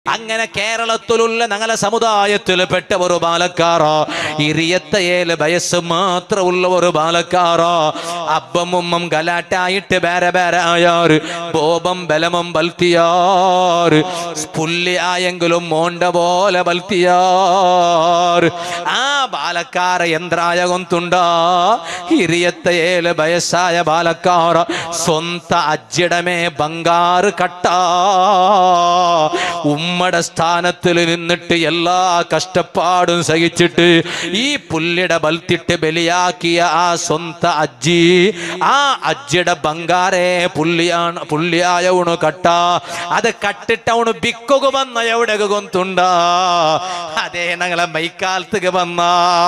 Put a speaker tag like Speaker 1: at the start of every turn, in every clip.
Speaker 1: അങ്ങനെ കേരളത്തിലുള്ള ഞങ്ങളെ സമുദായത്തിൽപ്പെട്ട ഒരു ബാലക്കാറ ഇറിയത്തയേല് വയസ്സ് മാത്രമുള്ള ഒരു ബാലക്കാറ അബ്ബം ഉമ്മം ഗലാട്ടായിട്ട് ബേരെ ബേരെ ആയാറ് ബോബം ബലമം ബൽത്തിയാറ് പുല്ലി ആയെങ്കിലും മോണ്ട പോലെ ബൽത്തിയാറ് ആ ബാലക്കാര യന്ത്രായ കൊന്തുണ്ട ಹಿರಿಯತ್ತೇಲೆ ಬಯಸ್ಸಾಯ ಬಾಲಕಾರ ಸ್ವಂತ ಅಜ್ಜಿಡಮೇ ಬಂಗಾರು ಕಟ್ಟ ഉമ്മയുടെ സ്ഥാനത്തിൽ നിന്നിട്ട് എല്ലാ കഷ്ടപ്പാടും സഹിച്ചിട്ട് ഈ പുല്ലിട ബൽത്തിട്ട് ബലിയാക്കിയ ആ സ്വന്ത അജ്ജി ആ അജ്ജിയുടെ ബംഗാരേ പുള്ളിയാണ് പുള്ളിയായ ഉണു കട്ട അത് കട്ടിട്ട ഉണു ബിക്കുക വന്ന എവിടെ ഗൊന്തുണ്ട അതേ ഞങ്ങളെ മൈക്കാലത്തേക്ക് വന്ന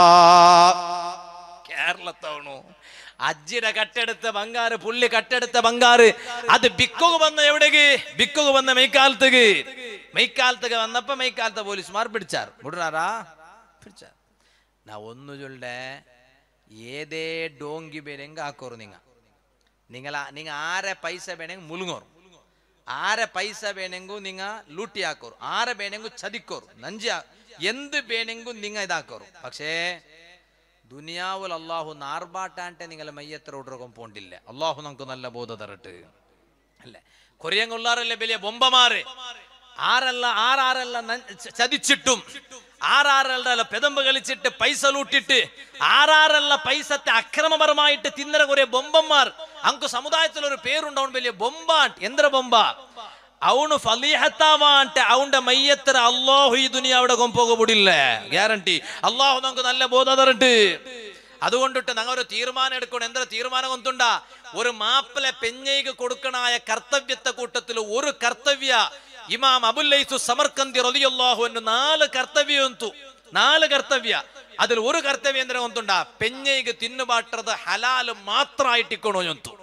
Speaker 1: കേരളത്താണു അജ്ജിയുടെ കട്ടെടുത്ത ബംഗാറ് പുള്ളി കട്ടെടുത്ത ബംഗാറ് അത് ബിക്കുക വന്ന എവിടേക്ക് ബിക്കുക വന്ന മെയ്ക്കാലത്തേക്ക് മെയ്ക്കാലത്തേക്ക് വന്നപ്പോ മെയ്ക്കാലത്തെ പോലീസുമാർ പിടിച്ചാർ വിടുറാറാ പിടിച്ചാർ നാ ഒന്നു ചൊല്ലേ ഏതേ ഡോങ്കി പേരെങ്ക ആക്കോറ് നിങ്ങ നിങ്ങൾ നിങ്ങ ആരെ പൈസ വേണമെങ്കിൽ മുലുങ്ങോറ് ആരെ പൈസ വേണമെങ്കിൽ നിങ്ങ ലൂട്ടി ಹಾಕೋರು ആരെ വേണമെങ്കിൽ ചതിക്കോರು നഞ്ച എന്ത് വേണമെങ്കിൽ നിങ്ങ ഇതാക്കോರು പക്ഷേ ദുനിയാവുൽ അള്ളാഹു നാർബാട്ട అంటే നിങ്ങൾ മയ്യത്ര ഉടറകം പോണ്ടില്ല അള്ളാഹു നമുക്ക് നല്ല ബോധ തരട്ട് അല്ലേ കൊറിയങ്ങുള്ളാറല്ലേ വലിയ ബൊമ്പമാര് ആരല്ല ആറാരല്ല നൻ- ച- ചതിച്ചിട്ടും ആറാരല്ല പെതമ്പ് കളിച്ചിട്ട് പൈസ ലൂട്ടിട്ട് ആറാരല്ല പൈസത്തെ അക്രമപരമായിട്ട് തിന്നര കുറെ ബൊമ്പന്മാർ അങ്കു സമുദായത്തിൽ ഒരു പേരുണ്ട് അവൻ വലിയ ബൊമ്പാട്ട് എന്ത്ര ബൊമ്പ ಅವನು ಫಲೀಹತ್ತಾವ ಅಂತೆ ಅವನ ಮೈಯತ್ತರ ಅಲ್ಲಾಹು ಈ ದುನಿಯ അവിടെ കൊമ്പോകപ്പെടില്ല ഗ്യാരണ്ടി അള്ളാഹു നമുക്ക് നല്ല ബോധം തരണ്ട് അതുകൊണ്ടിട്ട് ഞങ്ങൾ ഒരു തീരുമാനം എടുക്കണം എന്താ തീരുമാനം കൊണ്ടുണ്ട ഒരു മാപ്പിളെ പെഞ്ഞയ്ക്ക് കൊടുക്കണായ കർത്തവ്യത്തെ കൂട്ടത്തിൽ ഒരു കർത്തവ്യ ഇമാം അബുല്ലൈസു സമർക്കന്തി റളിയല്ലാഹു അൻഹു നാല് കർത്തവ്യം ಅಂತು നാല് കർത്തവ്യ അതിൽ ഒരു കർത്തവ്യം എന്തിനാ കൊണ്ടുണ്ട പെഞ്ഞയ്ക്ക് തിന്നുപാട്ടത് ഹലാല് മാത്രമായിട്ടിക്കണോ ഞൊന്തു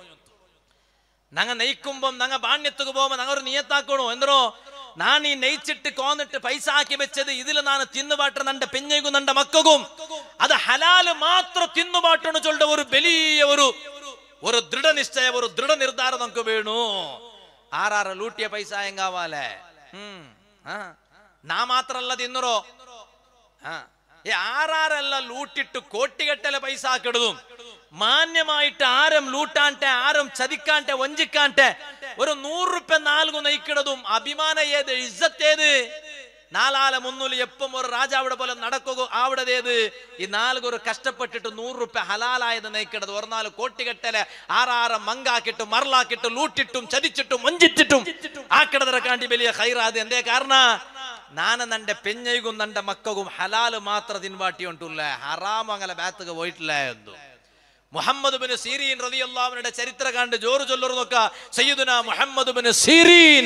Speaker 1: ನಂಗ ನೈಕುಂಬಂ ನಂಗ ಬಾಣ್ಯತ್ತಿಗೆ ಹೋಗ ನಂಗ ಅವ್ರು ನಿಯತ್ತಾಕೋಣ ಎಂದ್ರೋ ನಾನು ಈ ನೈಚಿಟ್ಟು ಕೋന്നിಟ್ಟು ಪೈಸ ಹಾಕಿ ಬೆಚ್ಚದು ഇതില് ನಾನು ತಿನ್ನುಬಾಟ್ರ ನಂಡ പെഞ്ഞയ്ക്കും ನಂಡ മക്കൾക്കും അത് ഹലാല് മാത്രം തിന്നുബാട്ടണു ചൊല്ല ഒരു വലിയ ഒരു ഒരു ദൃഢനിശ്ചയ ഒരു ദൃഢ നിർദ്ധാരം നമുക്ക് വേണു ആറാറ ലൂട്ടിയ പൈസ ಹೆಂಗಾವಾಲೆ ಹ್ಮ್ ಆ. ನಾ ಮಾತ್ರ ಅಲ್ಲ ತಿನ್ನರೋ ആ. ഈ ആറാറല്ല ലൂട്ടിട്ട് കോട്ടികെട്ടല പൈസ ആക്കിടുതും മാന്യമായിട്ട് ആരും ലൂട്ടാണ്ടെ ആരും ചതിക്കാണ്ടെ വഞ്ചിക്കാണ്ടെ ഒരു നൂറ് റുപ്യ നാൽകു നയിക്കിടതും അഭിമാന ഏത് ഇസ്സത്ത് ഏത് നാലാല മുന്നൂല് എപ്പം ഒരു രാജാവിടെ പോലെ നടക്കുക ആവിടതേത് ഈ നാലുകൊരു കഷ്ടപ്പെട്ടിട്ട് നൂറ് റുപ്യ ഹലാലായത് നയിക്കിടത് ഒരു നാല് കോട്ടികെട്ടല് ആറാറ് മങ്കാക്കിട്ട് മറലാക്കിട്ട് ലൂട്ടിട്ടും ചതിച്ചിട്ടും വഞ്ചിച്ചിട്ടും ആക്കിടതര കാണ്ടി വലിയ ഹൈറാത് എന്തേ കാരണ ನಾನು ನಂಡೆ ಪೆഞ്ഞയ്ക്കും ನಂಡೆ ಮಕ್ಕಗೂ ಹಲಾಲು ಮಾತ್ರ ತಿನ್ಬಾಟಿ ಉಂಟುಲ್ಲ ಹರಾಮ್ അങ്ങനെ ബാത്തുക പോയിട്ടില്ല ಎಂದು മുഹമ്മദ് ബിൻ സീരീൻ റളിയല്ലാഹുവിന്റെ ചരിത്ര കണ്ട് ജോറ് ചൊല്ലറു നോക്ക സയ്യിദുന മുഹമ്മദ് ബിൻ സീരീൻ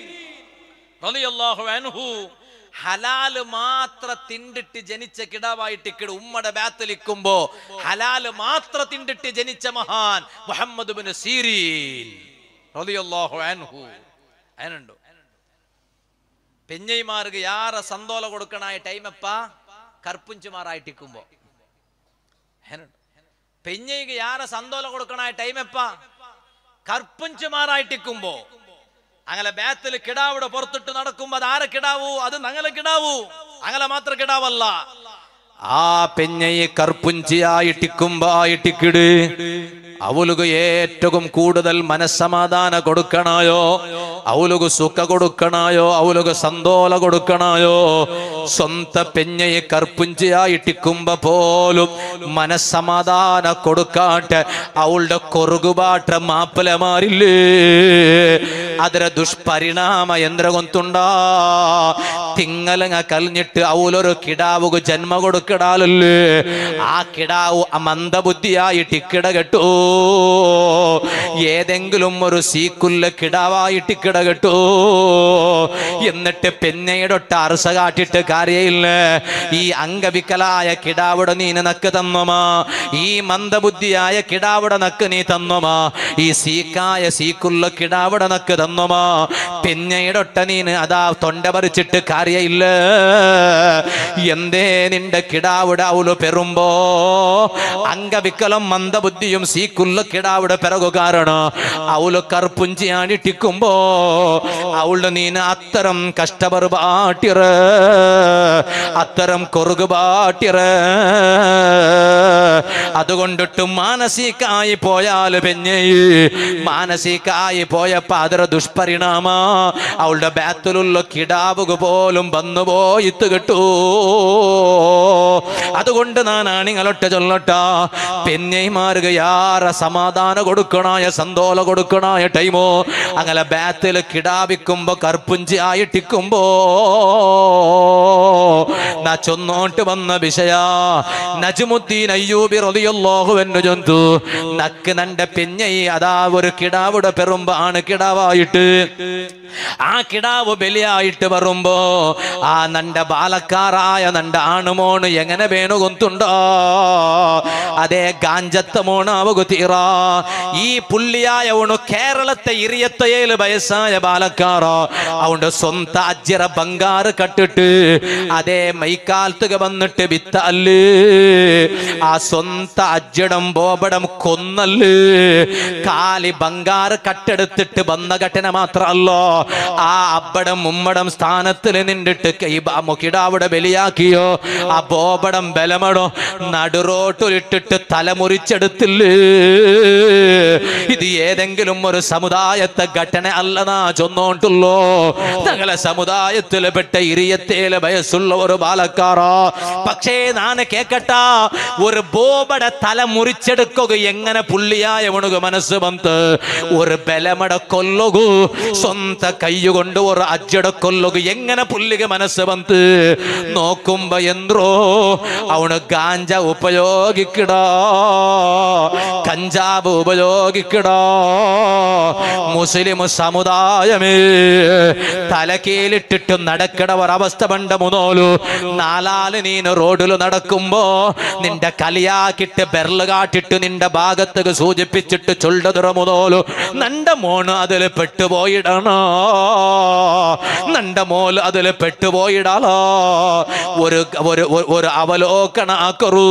Speaker 1: റളിയല്ലാഹു അൻഹു ഹലാല് മാത്ര തിണ്ടിട്ട് ജനിച്ച കിടാവായിട്ട് ഇക്കിട് ഉമ്മയുടെ ബാത്തിലിക്കുമ്പോ ഹലാല് മാത്ര തിണ്ടിട്ട് ജനിച്ച മഹാൻ മുഹമ്മദ് ബിൻ സീരീൻ റളിയല്ലാഹു അൻഹു അതിനുണ്ടോ പെഞ്ഞൈമാർക്ക് യാറ സന്തോല കൊടുക്കണായ ടൈമപ്പ കർപ്പുഞ്ചുമാറായിട്ടിക്കുമ്പോ പെഞ്ഞയ്ക്ക് യാറ സന്തോല കൊടുക്കണായ ടൈമപ്പ കർപ്പുഞ്ചുമാറായിട്ടിക്കുമ്പോ അങ്ങനെ ബാത്തിൽ കിടാവിടെ പുറത്തിട്ട് നടക്കുമ്പോ അത് ആരെ കിടാവൂ അത് ഞങ്ങളെ കിടാവൂ അങ്ങനെ മാത്രം കിടാവല്ല ആ പെഞ്ഞയെ കർപ്പുഞ്ചിയായിട്ടിക്കുമ്പായിട്ടിക്കിട് അവലുകു ഏറ്റവും കൂടുതൽ മനസ്സമാധാന കൊടുക്കണായോ അവലുകു സുഖ കൊടുക്കണായോ അവലുകു സന്തോല കൊടുക്കണായോ സ്വന്ത പെഞ്ഞയെ കർപ്പുഞ്ചിയായിട്ടിക്കുമ്പോ പോലും മനസ്സമാധാന കൊടുക്കാട്ട് അവളുടെ കൊറുകുപാട്ട മാപ്പിലമാരില്ലേ ಅದರ ದುಷ್ಪರಿಣಾಮ ಎಂದ್ರ ಗೊತ್ತುಂಡಾ ತಿಂಗಳಂಗ ಕಲ್ഞ്ഞിട്ട് ಅವಲೊരു കിടാവുക ജന്മ കൊടുക്കിടാലല്ലേ ആ കിടാവ് മന്ദബുദ്ധിയായിട്ട് ഇക്കിടകെട്ടു ഏതെങ്കിലും ഒരു സീക്കുല്ല കിടാവായിട്ട് ഇക്കിടകെട്ടു എന്നിട്ട് പെന്നയുടെ അറസ കാട്ടിട്ട് കാര്യമില്ല ഈ അംഗവിക്കലായ കിടാവിടെ നീ നക്ക് തന്നോമാ ഈ മന്ദബുദ്ധിയായ കിടാവിടെ നക്ക് നീ തന്നോമാ ഈ സീക്കായ സീക്കുള്ള കിടാവിടെ നക്ക് തന്നോമാ പെന്നയുടെ നീന് അതാ തൊണ്ട പറിച്ചിട്ട് കാര്യം കാര്യമില്ല എന്തേ നിന്റെ കിടാവിടെ അവള് പെറുമ്പോ അംഗവിക്കലം മന്ദബുദ്ധിയും സീക്കുള്ള കിടാവിടെ പിറകു കാരണം അവള് കർപ്പുഞ്ചിയാണിട്ടിക്കുമ്പോ അവളുടെ നീന അത്തരം കഷ്ടപർ ബാട്ടിറ അത്തരം കൊറുകു ബാട്ടിറ അതുകൊണ്ടിട്ട് മാനസികായി പോയാൽ പെഞ്ഞേ മാനസികായി പോയപ്പോ അതൊരു ദുഷ്പരിണാമ അവളുടെ ബാത്തിലുള്ള കിടാവുക പോലും വന്നു പോയിത്ത് കിട്ടൂ അതുകൊണ്ട് ഞാൻ നിങ്ങളൊട്ട് ചൊല്ലട്ട പെഞ്ഞൈമാറുക യാറ സമാധാന കൊടുക്കണായ സന്തോല കൊടുക്കണായ ടൈമോ അങ്ങനെ ബാത്തിൽ കിടാവിക്കുമ്പോ കർപ്പുഞ്ചി ആയിട്ടിക്കുമ്പോ നാ ചൊന്നോട്ട് വന്ന വിഷയ നജുമുദ്ദീൻ അയ്യൂബി റളിയല്ലാഹു അൻഹു ജന്തു നക്ക് നന്റെ പെഞ്ഞൈ അതാ ഒരു കിടാവിടെ പെറുമ്പോ ആണ് കിടാവായിട്ട് ആ കിടാവ് ബലിയായിട്ട് വരുമ്പോ ആ നന്റെ ബാലക്കാറായ നന്റെ ആണുമോണ് എങ്ങനെ വേണു കൊന്തുണ്ടോ അതേ ഗാഞ്ചത്ത മോണാവുക തീറ ഈ പുള്ളിയായ ഉണു കേരളത്തെ ഇറിയത്തയേല് വയസ്സായ ബാലക്കാറ അവന്റെ സ്വന്ത അജ്ജറ ബംഗാറ് കട്ടിട്ട് അതേ മൈക്കാലത്തുക വന്നിട്ട് വിത്ത അല്ലേ ആ സ്വന്ത അജ്ജടം ബോബടം കൊന്നല്ലേ കാലി ബംഗാറ് കട്ടെടുത്തിട്ട് വന്ന ഘട്ടന മാത്രല്ലോ ആ അബ്ബടം ഉമ്മടം സ്ഥാനത്തിൽ നിന്നിട്ട് കൈ മുക്കിടാവിടെ ബലിയാക്കിയോ ആ ബോബടം ബലമടോ നടുറോട്ടിലിട്ടിട്ട് തലമുറിച്ചെടുത്തില്ലേ ഇത് ഏതെങ്കിലും ഒരു സമുദായത്തെ ഘട്ടന അല്ലനാ ചൊന്നോണ്ടുള്ളോ ഞങ്ങളെ സമുദായത്തിൽ പെട്ട ഇരിയത്തേലെ വയസ്സുള്ള ഒരു ബാലക്കാറാ പക്ഷേ നാന് കേക്കട്ട ഒരു ബോബട തല മുറിച്ചെടുക്കുക എങ്ങനെ പുള്ളിയായ ഉണുക മനസ്സ് വന്ന് ഒരു ബലമട കൊല്ലുകു സ്വന്ത കൈകൊണ്ട് ഒരു അജ്ജട കൊല്ലുക എങ്ങനെ പുള്ളിക മനസ്സ് വന്ന് നോക്കുമ്പോ എന്തോ അവണ് ഗാഞ്ച ഉപയോഗിക്കടാ കഞ്ചാവ് ഉപയോഗിക്കടാ മുസ്ലിം സമുദായമേ തലക്കീലിട്ടിട്ട് നടക്കട ഒരവസ്ഥ പണ്ട് മുതോലു നാലാല് നീന് റോഡിൽ നടക്കുമ്പോ നിന്റെ കലിയാക്കിട്ട് ബെർല് കാട്ടിട്ട് നിന്റെ ഭാഗത്തേക്ക് സൂചിപ്പിച്ചിട്ട് ചൊല്ലതുറ മുതോലു നന്റെ മോണ് അതിൽ പെട്ടുപോയിടണോ നന്റെ മോൽ അതിൽ പെട്ടുപോയിടാലോ ഒരു ഒരു ഒരു- ഒരു അവലോകന ആക്കറൂ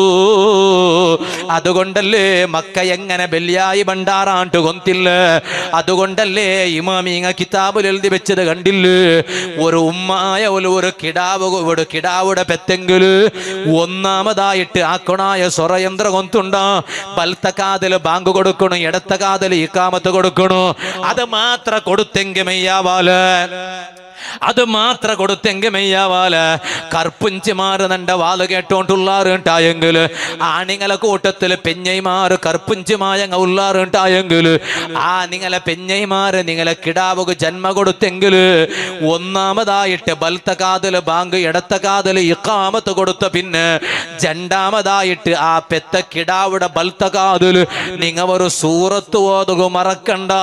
Speaker 1: അതുകൊണ്ടല്ലേ മക്ക എങ്ങനെ ബല്യായി ഭണ്ടാറാണ്ട് കൊന്തില്ല അതുകൊണ്ടല്ലേ ഇമാമിങ്ങ കിതാബിൽ എഴുതി വെച്ചത് കണ്ടില്ലേ ഒരു ഉമ്മായ ഒരു ഒരു കിടാവ് ഒരു കിടാവുടെ പെത്തെങ്കില് ഒന്നാമതായിട്ട് ആക്കണായ സ്വറയന്ത്ര കൊന്തുണ്ട ബലത്ത കാതില് ബാങ്ക് കൊടുക്കണു ഇടത്ത കാതില് ഇക്കാമത്ത് കൊടുക്കണു അത് മാത്ര കൊടുത്തെങ്കി മെയ്യാവാല് അത് മാത്ര കൊടുത്തെങ്കി മെയ്യാവാല കർപ്പുഞ്ചിമാര് നന്റെ വാല് കേട്ടോണ്ടുള്ളാറുണ്ടായെങ്കില് ആണിങ്ങളെ കൂട്ടത്തില് പെഞ്ഞൈമാര് കർപ്പുഞ്ചിമായങ്ങ ഉള്ളാറുണ്ടായെങ്കില് ആ നിങ്ങളെ പെഞ്ഞൈമാര് നിങ്ങളെ കിടാവുക ജന്മ കൊടുത്തെങ്കില് ഒന്നാമതായിട്ട് ബലത്ത കാതില് ബാങ്ക് ഇടത്ത കാതില് ഇക്കാമത്ത് കൊടുത്ത പിന്നെ രണ്ടാമതായിട്ട് ആ പെത്ത കിടാവുടെ ബലത്ത കാതില് നിങ്ങ ഒരു സൂറത്ത് ഓതുക മറക്കണ്ട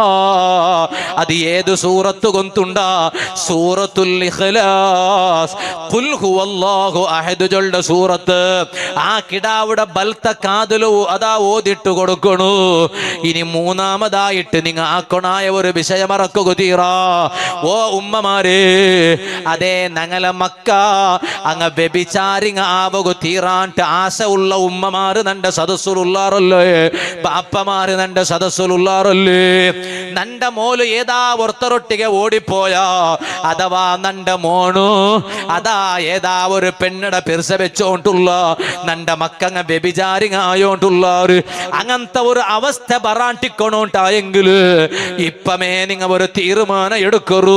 Speaker 1: അത് ഏത് സൂറത്ത് കൊന്തുണ്ടാ സൂറത്തുൽ ഇഖ്ലാസ് ഖുൽ ഹുവല്ലാഹു അഹദ് ചൊല്ലുന്ന സൂറത്ത് ആ കിടാവുടെ ബൽത്ത കാതിലു അതാ ഓതിട്ട് കൊടുക്കണു ഇനി മൂന്നാമതായിട്ട് നിങ്ങ ആക്കണായ ഒരു വിഷയമറക്കുക തീറാ ഓ ഉമ്മമാരെ അതെ ഞങ്ങളെ മക്ക അങ്ങ് വ്യഭിചാരിങ്ങ ആവുക തീറാണ്ട് ആശ ഉള്ള ഉമ്മമാര് നന്റെ സദസ്സിലുള്ളാറല്ലേ ബാപ്പമാര് നന്റെ സദസ്സിലുള്ളാറല്ലേ നന്റെ മോല് ഏതാ ഒർത്തറൊട്ടിಗೆ ഓടിപ്പോയാ അഥവാ നന്റെ മോണു അതാ ഏതാ ഒരു പെണ്ണട പെരുസ വെച്ചോണ്ടുള്ള നന്റെ മക്കങ്ങ വ്യഭിചാരിങ്ങ ആയോണ്ടുള്ളാറ് അങ്ങനത്തെ ഒരു അവസ്ഥ ബറാണ്ടിക്കൊണോണ്ടായെങ്കില് ഇപ്പമേ നിങ്ങ ഒരു തീരുമാനം എടുക്കറൂ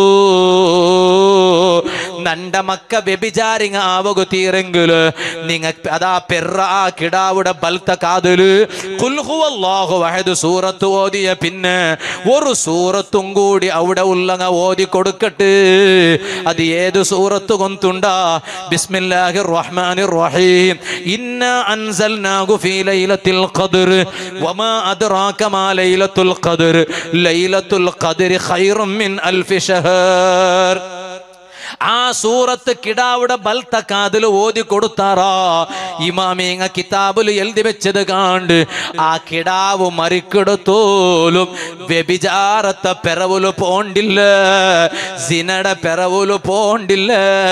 Speaker 1: നന്റെ മക്ക വ്യഭിചാരിങ്ങ ആവുക തീരെങ്കില് നിങ്ങ അതാ പെറ ആ കിടാവുടെ ബൽത്ത കാതില് കുൽഹുവല്ലാഹു വഹദ് സൂറത്ത് ഓതിയ പിന്നെ ഒരു സൂറത്തും കൂടി അവിടെ ഉള്ളങ്ങ ഓതി കൊടുക്കട്ടെ അത് ഏത് സൂറത്ത് കൊന്തുണ്ടാ ബിസ്മില്ലാഹിർ റഹ്മാനിർ റഹീം ഇന്ന അൻസൽനാഹു ഫീ ലൈലത്തിൽ ഖദ്ർ വമാ അദ്റാക മാ ലൈലത്തുൽ ഖദ്ർ ലൈലത്തുൽ ഖദ്ർ ഖൈറും മിൻ അൽഫി ഷഹർ ആ സൂറത്ത് കിടാവുടെ ബൽത്ത കാതിൽ ഓതി കൊടുത്താറാ ഇമാമിങ്ങ കിതാബിൽ എഴുതി വെച്ചത് കാണ്ട് ആ കിടാവ് മറിക്കെടുത്തോലും വ്യഭിചാരത്തെ പിറവുല് പോണ്ടില്ല സിനട പിറവുല് പോണ്ടില്ല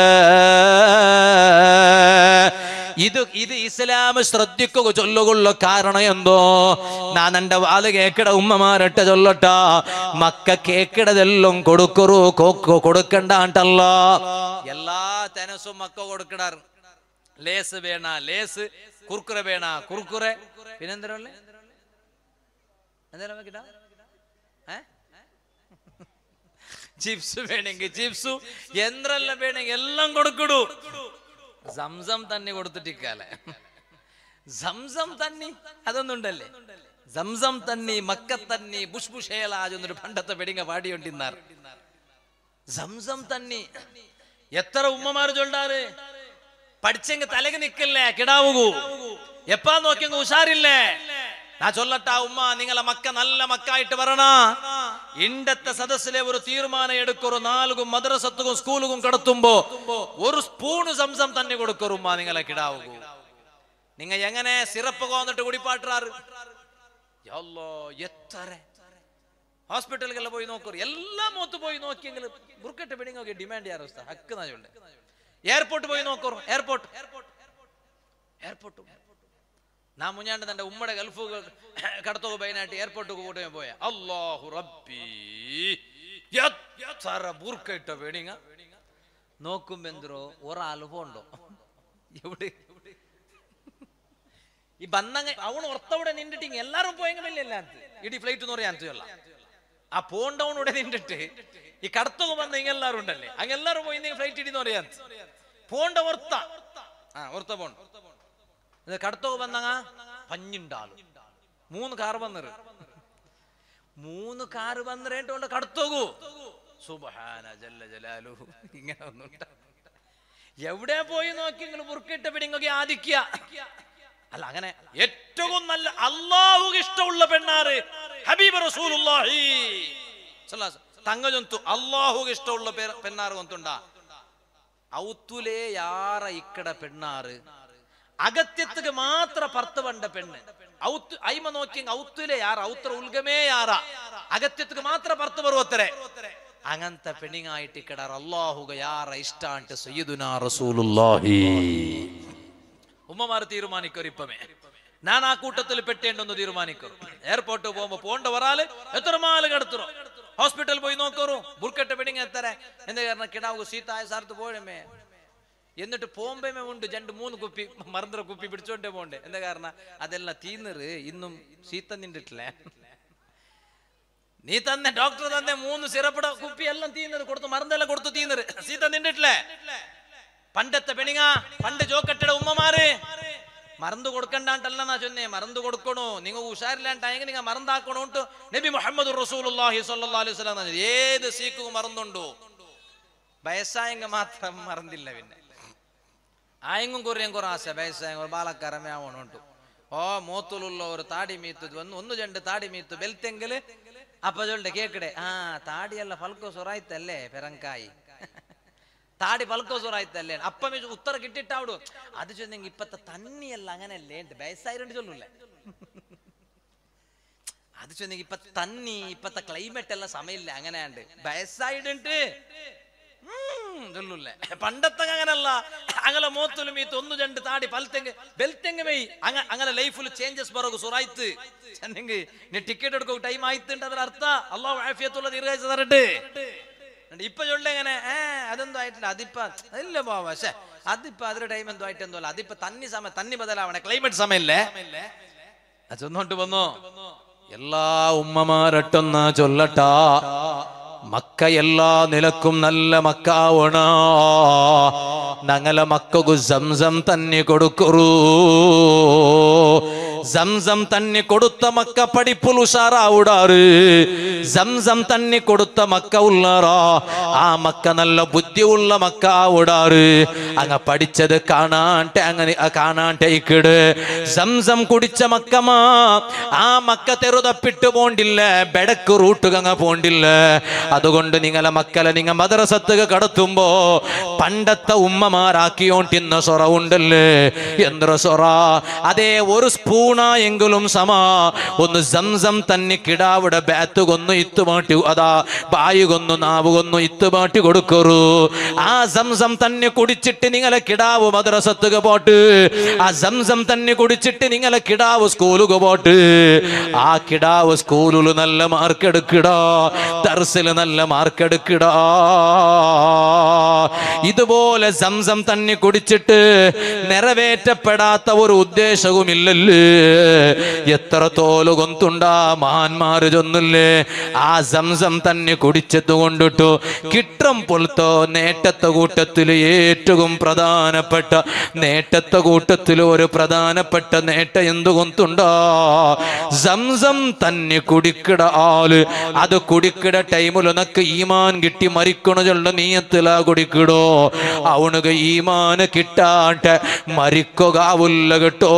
Speaker 1: ഇത് ഇത് ഇസ്ലാം ശ്രദ്ധിക്കുക ചൊല്ലുകൊള്ള കാരണം എന്തോ ഞാൻ എന്റെ വാല് കേക്കട ഉമ്മമാരട്ട ചൊല്ലട്ട മക്ക കേക്കിടതെല്ലാം കൊടുക്കറു കൊക്കു കൊടുക്കണ്ടാട്ടല്ല എല്ലാ തെനസും മക്ക കൊടുക്കടാറ് ലേസ് വേണ ലേസ് കുർക്കുറെ വേണ കുർക്കുറെ പിന്നെന്തരല്ലേ എന്തെല്ലാം വെക്കട്ടാ ഏ ചിപ്സ് വേണമെങ്കിൽ ചിപ്സു എന്തെല്ലാം വേണമെങ്കിൽ എല്ലാം കൊടുക്കടൂ സംസം തന്നെ കൊടുത്തിട്ടിക്കാലെ സംസം തന്നി അതൊന്നുണ്ടല്ലേ സംസം തന്നി മക്ക തന്നി ബുഷ്ബുഷേലാജ് എന്നൊരു പണ്ടത്തെ വെടിങ്ങ പാടിയോണ്ടിന്നാർ സംസം തന്നി എത്ര ഉമ്മമാർ ചൊല്ലാറ് പഠിച്ചെങ്ക് തലക്ക് നിക്കല്ലേ കിടാവുകൂ എപ്പാ നോക്കിയെങ്കിൽ ഉഷാറില്ലേ ഞാൻ ചൊല്ലട്ടാ ഉമ്മ നിങ്ങളെ മക്ക നല്ല മക്കായിട്ട് വരണ ഇണ്ടത്തെ സദസ്സിലെ ഒരു തീരുമാനം എടുക്കൊരു നാലുകും മദ്രസത്തുക്കും സ്കൂളുകും കടത്തുമ്പോ ഒരു സ്പൂണ് സംസം തന്നെ കൊടുക്കൊരു ഉമ്മ നിങ്ങളെ കിടാവുകൂ നിങ്ങ എങ്ങനെ സിറപ്പ് കോന്നിട്ട് കുടിപ്പാട്ടാറ് യല്ലോ എത്ര ഹോസ്പിറ്റലുകളിൽ പോയി നോക്കൂ എല്ലാം മൂത്ത് പോയി നോക്കിയെങ്കിൽ ബുർക്കറ്റ് പെണ്ണിങ്ങൊക്കെ ഡിമാൻഡ് ചെയ്യാറ് അവസ്ഥ ഹക്ക് നാ ചൊല്ലേ എയർപോർട്ട് പോയി നോക്കൂ എയർപോർട്ട് എയർപോർട്ട് നാ മുഞ്ഞാണ്ട് തന്റെ ഉമ്മയുടെ ഗൾഫ് കടത്തൊക്കെ പൈനായിട്ട് എയർപോർട്ട് കൂടെ പോയ അല്ലാഹു റബ്ബി എത്ര ബുർക്കയിട്ട പെണ്ണിങ്ങ നോക്കുമ്പെന്തോ ഒരാള് പോണ്ടോ എവിടെ ഈ ಬಂದಂಗ ಅವನು ಹೊರ್ತವಡೆ ನಿಂದಿಟ್ಟಿಂಗ್ ಎಲ್ಲಾರು പോയെങ്കിൽ ಇಲ್ಲ ಅಂತ ಇಡೀ ಫ್ಲೈಟ್ ನೋರಿ ಅಂತೀವಲ್ಲ ಆ ಪೋಂಡವನ್ ಉಡೆ ನಿಂದಿಟ್ಟು ಈ ಕಡ್ತಗು ಬಂದ ಹಿಂಗೆಲ್ಲಾರು ಉಂಡಲ್ಲಿ ಹಂಗೆಲ್ಲಾರು പോയി ಫ್ಲೈಟ್ ಇಡಿ ನೋರಿ ಅಂತ പോണ്ട ಹೊರ್ತ ആ ಹೊರ್ತ പോണ്ട് ഇത് കടത്തൊക്കെ വന്നങ്ങ പഞ്ഞുണ്ടാലും മൂന്ന് കാർ വന്നറ് മൂന്ന് കാർ വന്നിട്ടുണ്ട് കടത്തോകൂ സുബഹാന ജല്ല ജലാലു ഇങ്ങനെ ഒന്നുണ്ട എവിടെ പോയി നോക്കി നിങ്ങൾ മുറുക്കിട്ട പിടിങ്ങൊക്കെ ആദിക്കുക അല്ല അങ്ങനെ ഏറ്റവും നല്ല അള്ളാഹുക്ക് ഇഷ്ടമുള്ള പെണ്ണാറ് ഹബീബ് റസൂലുള്ളാഹി സല്ലല്ലാഹു അലൈഹി ತಂಗ ಜಂತು ಅಲ್ಲಾಹುಗೆ ಇಷ್ಟವುಳ್ಳ ಪೆ- ಪೆನ್ನಾರು ಅಂತುಂಡ ಔತುಲೇ ಯಾರ ಇಕ್ಕಡ ಪೆಣ್ಣಾರು അകത്യത്തുക്ക് മാത്ര പർത്ത് പണ്ട പെണ്ണ് ഔത്ത് അയിമ നോക്കി ഔത്തുലെ യാറ ഔത്ര ഉൽഗമേ യാറ അകത്യത്തുക്ക് മാത്ര പർത്ത് ബರುವತ್ತರೆ അങ്ങനത്തെ പെണ്ണിങ്ങായിട്ട് ഇക്കടാർ അള്ളാഹുക യാറ ഇഷ്ടാണ്ട് സയ്യിദുനാ റസൂലുള്ളാഹി ഉമ്മമാർ തീരുമാനിക്കൊരു ഇപ്പമേ ഞാൻ ആ കൂട്ടത്തിൽ പെട്ടേണ്ടെന്ന് തീരുമാനിക്കും എയർപോർട്ട് പോകുമ്പോ പോണ്ട ഒരാള് എത്ര മാല് കടത്തുറോ ഹോസ്പിറ്റൽ പോയി നോക്കറു ബുർക്കെട്ട് പെണ്ണിങ് എത്തര എന്താ കാരണം കിടാവ് സീതായ സാർത്ത് പോഴമേ എന്നിട്ട് പോകുമ്പേ ഉണ്ട് രണ്ട് മൂന്ന് കുപ്പി മറന്നര കുപ്പി പിടിച്ചോണ്ടേ പോണ്ടേ എന്താ കാരണം അതെല്ലാം തീന്നറ് ഇന്നും സീത്ത നിന്നിട്ടില്ലേ നീ തന്നെ ഡോക്ടർ തന്നെ മൂന്ന് സിറപ്പിട കുപ്പി എല്ലാം തീന്നറ് കൊടുത്തു മറന്നെല്ലാം കൊടുത്തു തീന്നറ് സീത്ത നിന്നിട്ടില്ലേ പണ്ടത്തെ പെണിങ്ങ പണ്ട് ജോക്കട്ടയുടെ ഉമ്മമാര് മറന്നു കൊടുക്കണ്ടാട്ടല്ല നാ ചൊന്നേ മറന്നു കൊടുക്കണോ നിങ്ങൾ ഉഷാരില്ലാണ്ടായെങ്കിൽ നിങ്ങൾ മറന്നാക്കണോട്ട് നബി മുഹമ്മദ് റസൂലുള്ളാഹി സ്വല്ലല്ലാഹു അലൈഹി വസല്ലം പറഞ്ഞു, ഏത് സീക്കും മറന്നുണ്ടോ വയസ്സായെങ്കിൽ മാത്രം മറന്നില്ല പിന്നെ ആയെങ്കും കുറേയും കുറേ ആശ വയസ്സായ ബാലക്കാരമേ ആവണുಂಟು ಓ ಮೂತುಲುಳ್ಳವರು ತಾಡಿ ಮೀತದ್ ಒಂದು ಒಂದು ಜಂಡು ತಾಡಿ ಮೀತು ಬೆಲ್ತೆಂಗಲ್ ಅಪ್ಪ ಜೊಲ್ಡೆ ಕೇಕಡೆ ಆ ತಾಡಿ ಎಲ್ಲ ಫಲ್ಕೋಸೋರ್ ಆಯ್ತಲ್ಲೇ ಪೆರಂಕಾಯಿ താടി പലക്കോസോറായിത്തല്ലേ അപ്പം ഉത്തര കിട്ടിട്ടാവിടും അത് ചെന്നെങ്കിൽ ഇപ്പത്തെ തന്നിയല്ല അങ്ങനെയല്ലേ ഉണ്ട് വയസ്സായിരണ്ട് ചൊല്ലൂല്ലേ അത് ചെന്നെങ്കിൽ ഇപ്പൊ തന്നി ഇപ്പത്തെ ക്ലൈമറ്റ് എല്ലാം സമയമില്ല അങ്ങനെയാണ്ട് വയസ്സായിട്ടുണ്ട് ചൊല്ലൂല്ലേ പണ്ടത്തെ അങ്ങനല്ല അങ്ങനെ മൂത്തലും ഈ തൊന്നു രണ്ട് താടി പലത്തെങ്ക് ബെൽത്തെങ്ക് മെയ് അങ്ങ അങ്ങനെ ലൈഫിൽ ചേഞ്ചസ് ബറಗು ಸುರಾಯ್ತು ಚೆನ್ನಂಗೆ ನೀ ಟಿಕೆಟ್ എടുക്കോ ಟೈಮ್ ಆಯ್ತು ಅದರ ಅರ್ಥ ಅಲ್ಲಾಹ್ ಆಫಿಯത്തുള്ള ദീർഘായുസ് തരട്ടെ എന്നിട്ട് ഇപ്പൊ ചൊല്ല എങ്ങനെ ഏ അതെന്തോ ആയിട്ടില്ല അതിപ്പ ഇല്ല പോവാ പക്ഷെ അതിപ്പോ അതിന്റെ ടൈം എന്തോ ആയിട്ട് എന്തോ അല്ല അതിപ്പോ തന്നി സമയം തന്നി ബദലാവണേ ക്ലൈമറ്റ് സമയല്ലേ ചൊന്നോട്ട് വന്നോ എല്ലാ ഉമ്മമാരട്ടൊന്ന ചൊല്ലട്ടാ മക്ക എല്ലാ നിലക്കും നല്ല മക്കാവണ ഞങ്ങളെ മക്കു സംസം തന്നെ കൊടുക്കറൂ സംസം തന്നി കൊടുത്ത മക്ക പഠിപ്പുൽ ഉഷാറാവിടാറ് സംസം തന്നി കൊടുത്ത മക്ക ഉള്ളാറാ ആ മക്ക നല്ല ബുദ്ധിയുള്ള മക്ക ആവിടാറ് അങ്ങ പഠിച്ചത് കാണാട്ടെ അങ്ങനെ ആ കാണാട്ടെ ഇക്കിട് സംസം കുടിച്ച മക്കമാ ആ മക്ക തെറുതപ്പിട്ട് പോണ്ടില്ല ബെടക്ക് റൂട്ടുകങ്ങ പോണ്ടില്ല അതുകൊണ്ട് നിങ്ങളെ മക്കളെ നിങ്ങ മദ്രസത്തുക കടത്തുമ്പോ പണ്ടത്തെ ഉമ്മമാരാക്കിയോണ്ടിന്ന സൊറ ഉണ്ടല്ലേ എന്ത്ര സൊറ അതേ ഒരു സ്പൂണായെങ്കിലും സമ ഒന്ന് സംസം തന്നെ കിടാവിടെ ബാത്ത് കൊന്നു ഇത്തുമാട്ടി അതാ ബായു കൊന്നു നാവ് കൊന്നു ഇത്തുമാട്ടി കൊടുക്കറു ആ സംസം തന്നെ കുടിച്ചിട്ട് നിങ്ങളെ കിടാവ് മദ്രസത്തുക പോട്ട് ആ സംസം തന്നെ കുടിച്ചിട്ട് നിങ്ങളെ കിടാവ് സ്കൂളുക പോട്ട് ആ കിടാവ് സ്കൂളിൽ നല്ല മാർക്ക് എടുക്കടാ ദർസിൽ നല്ല മാർക്ക് എടുക്കടാ ഇതുപോലെ സംസം തന്നെ കുടിച്ചിട്ട് നിറവേറ്റപ്പെടാത്ത ഒരു ഉദ്ദേശവുമില്ലല്ലേ എത്ര തോല് കൊന്തുണ്ടാ മഹാന്മാര് ചൊന്നില്ലേ ആ സംസം തന്നെ കുടിച്ചത് കൊണ്ടിട്ടു കിട്ടം പൊലത്തോ നേട്ടത്തെ കൂട്ടത്തിൽ ഏറ്റവും പ്രധാനപ്പെട്ട നേട്ടത്തെ കൂട്ടത്തിൽ ഒരു പ്രധാനപ്പെട്ട നേട്ട എന്തു കൊന്തുണ്ടാ സംസം തന്നെ കുടിക്കിട ആള് അത് കുടിക്കിട ടൈമിൽ ഉനക്ക് ഈമാൻ കിട്ടി മരിക്കണ ചൊല്ല നീയത്തിലാ കുടിക്കിടോ അവനുക ഈമാന് കിട്ടാട്ടെ മരിക്കുകയാവില്ല കേട്ടോ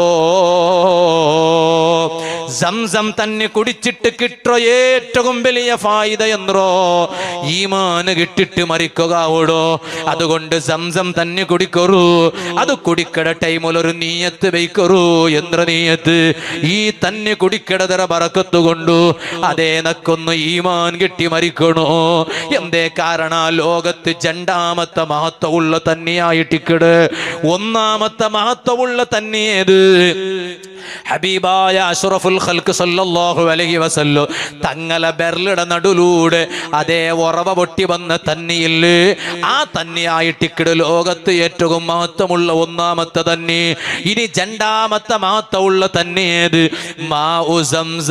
Speaker 1: സംസം തന്നെ കുടിച്ചിട്ട് കിട്ടോ ഏറ്റവും വലിയ ഫായിദ എന്നോ ഈമാന് കിട്ടിട്ട് മരിക്കുകയാവൂടോ അതുകൊണ്ട് സംസം തന്നെ കുടിക്കറൂ അത് കുടിക്കട ടൈമിൽ ഒരു നീയത്ത് വയ്ക്കറൂ എന്ത്ര നീയത്ത് ഈ തന്നെ കുടിക്കടതര പറക്കത്തു കൊണ്ടു അതേ നക്കൊന്ന് ഈമാൻ കിട്ടി മരിക്കണോ എന്തേ കാരണ ലോകത്ത് രണ്ടാമത്തെ മഹത്വമുള്ള തന്നെയായിട്ടിക്കട് ഒന്നാമത്തെ മഹത്വമുള്ള തന്നെയേത് ഹബീബായ അഷ്റഫുൽ ഖൽക്ക് സല്ലല്ലാഹു അലൈഹി വസല്ലു തങ്ങളെ ബെർലിട നടുലൂടെ അതേ ഉറവ പൊട്ടി വന്ന തന്നിയില്ലേ ആ തന്നെയായിട്ടിക്കട് ലോകത്ത് ഏറ്റവും മഹത്വമുള്ള ഒന്നാമത്തെ തന്നെ ഇനി രണ്ടാമത്തെ മഹത്വമുള്ള തന്നെയേത് മാ ഉ സംസ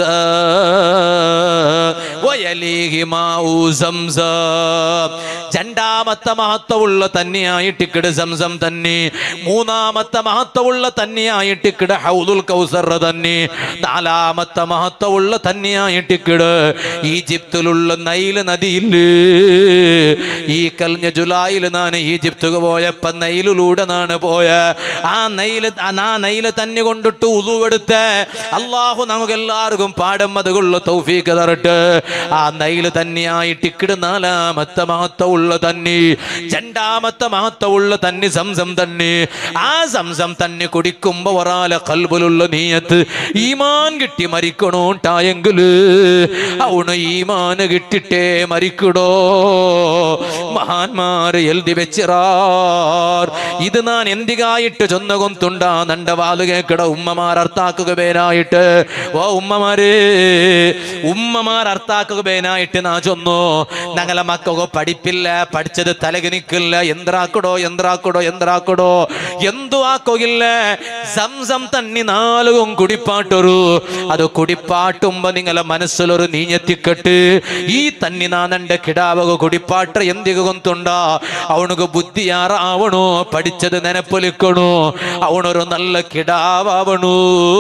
Speaker 1: വയലീഹി മാ ഉ സംസ രണ്ടാമത്തെ മഹത്വമുള്ള തന്നെയായിട്ടിക്കട് സംസം തന്നെ മൂന്നാമത്തെ മഹത്വമുള്ള തന്നെയായിട്ടിക്കട് ഹൗദുൽ കൗസർ തന്നെ നാലാമത്തെ മഹത്വമുള്ള തന്നെയായിട്ടിക്കട് ഈജിപ്തിലുള്ള നൈല് നദിയില് ഈ കഴിഞ്ഞ ജുലൈയിൽ നാണ് ഈജിപ്ത് പോയപ്പോ നൈലിലൂടെ നാണ് പോയ ആ നൈല് ആ നൈല് തന്നെ കൊണ്ടിട്ട് ഉതുവെടുത്ത് അള്ളാഹു നമുക്ക് എല്ലാവർക്കും പാടം അതുകൊള്ള തൗഫീക്ക് തരട്ട് ആ നൈല് തന്നെയായിട്ട് ഇക്കിട് നാലാമത്തെ മഹത്വമുള്ള തന്നെ രണ്ടാമത്തെ മഹത്വമുള്ള തന്നെ സംസം തന്നെ ആ സംസം തന്നെ കുടിക്കുമ്പോ ഒരാളെ കൽബിലുള്ള നീയത്ത് ഈമാൻ കിട്ടി മരിക്കണോണ്ടായെങ്കില് അവണ് ഈമാന് കിട്ടിട്ടേ മരിക്കടോ മഹാന്മാര് എഴുതി വെച്ചിറാർ ഇത് ഞാൻ എന്തികായിട്ട് ചൊന്നകൊന്തുണ്ടാ നണ്ട വാല് കേക്കട ഉമ്മമാർ അർത്ഥാക്കുക പേരായിട്ട് ഓ ഉമ്മമാര് ഉമ്മമാർ അർത്ഥാക്കുക പേനായിട്ട് നാ ചൊന്നു ഞങ്ങളെ മക്കൊക്കെ പഠിപ്പില്ല പഠിച്ചത് തലകനിക്കില്ല എന്തിറാക്കടോ എന്തിറാക്കടോ എന്തിറാക്കടോ എന്തു ആക്കുകയില്ല സംസം തന്നി നാലുകും കുടിപ്പാട്ടൊരു അത് കുടിപ്പാട്ടുമ്പോ നിങ്ങളെ മനസ്സിലൊരു നീഞ്ഞെത്തിക്കെട്ട് ഈ തന്നി നാനന്റെ കിടാവക കുടിപ്പാട്ട എന്തിക കൊന്തുണ്ടാ അവനുക്ക് ബുദ്ധിയാറാവണോ പഠിച്ചത് നെനപ്പൊലിക്കണോ അവനൊരു നല്ല കിടാവണു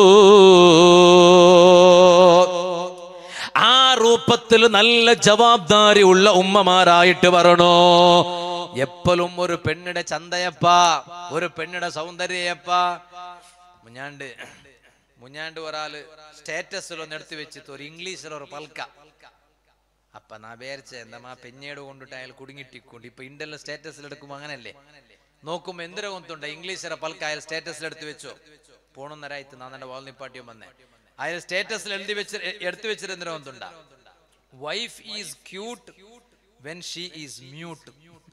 Speaker 1: ആ രൂപത്തിൽ നല്ല ജവാബ്ദാരി ഉള്ള ഉമ്മമാരായിട്ട് വരണോ എപ്പോഴും ഒരു പെണ്ണിടെ ചന്തയപ്പ ഒരു പെണ്ണിടെ സൗന്ദര്യയപ്പ മുഞ്ഞാണ്ട് മുഞ്ഞാണ്ട് ഒരാള് സ്റ്റാറ്റസിൽ ഒന്ന് എടുത്തു വെച്ചിട്ട് ഒരു ഇംഗ്ലീഷിൽ ഒരു പൽക്ക അപ്പൊ നാ വിചാരിച്ച എന്താ പെഞ്ഞേട് കൊണ്ടിട്ട് അയാൾ കുടുങ്ങിട്ടിക്കൊണ്ട് ഇപ്പൊ ഇന്റർനെറ്റ് സ്റ്റാറ്റസിൽ എടുക്കുമ്പോ അങ്ങനല്ലേ നോക്കുമ്പോ എന്തിനാ കൊണ്ടുണ്ട് ഇംഗ്ലീഷിലെ പൽക്ക അയാൾ സ്റ്റാറ്റസിൽ എടുത്തു വെച്ചോ പോണൊന്നരായിട്ട് നാന്നെ വാൾനിപ്പാട്ടിയും വന്നേ അയാൾ സ്റ്റാറ്റസിൽ എഴുതി വെച്ച് എടുത്തു വെച്ചിട്ട് എന്തിനാ കൊണ്ടുണ്ടാ wife is cute when she is mute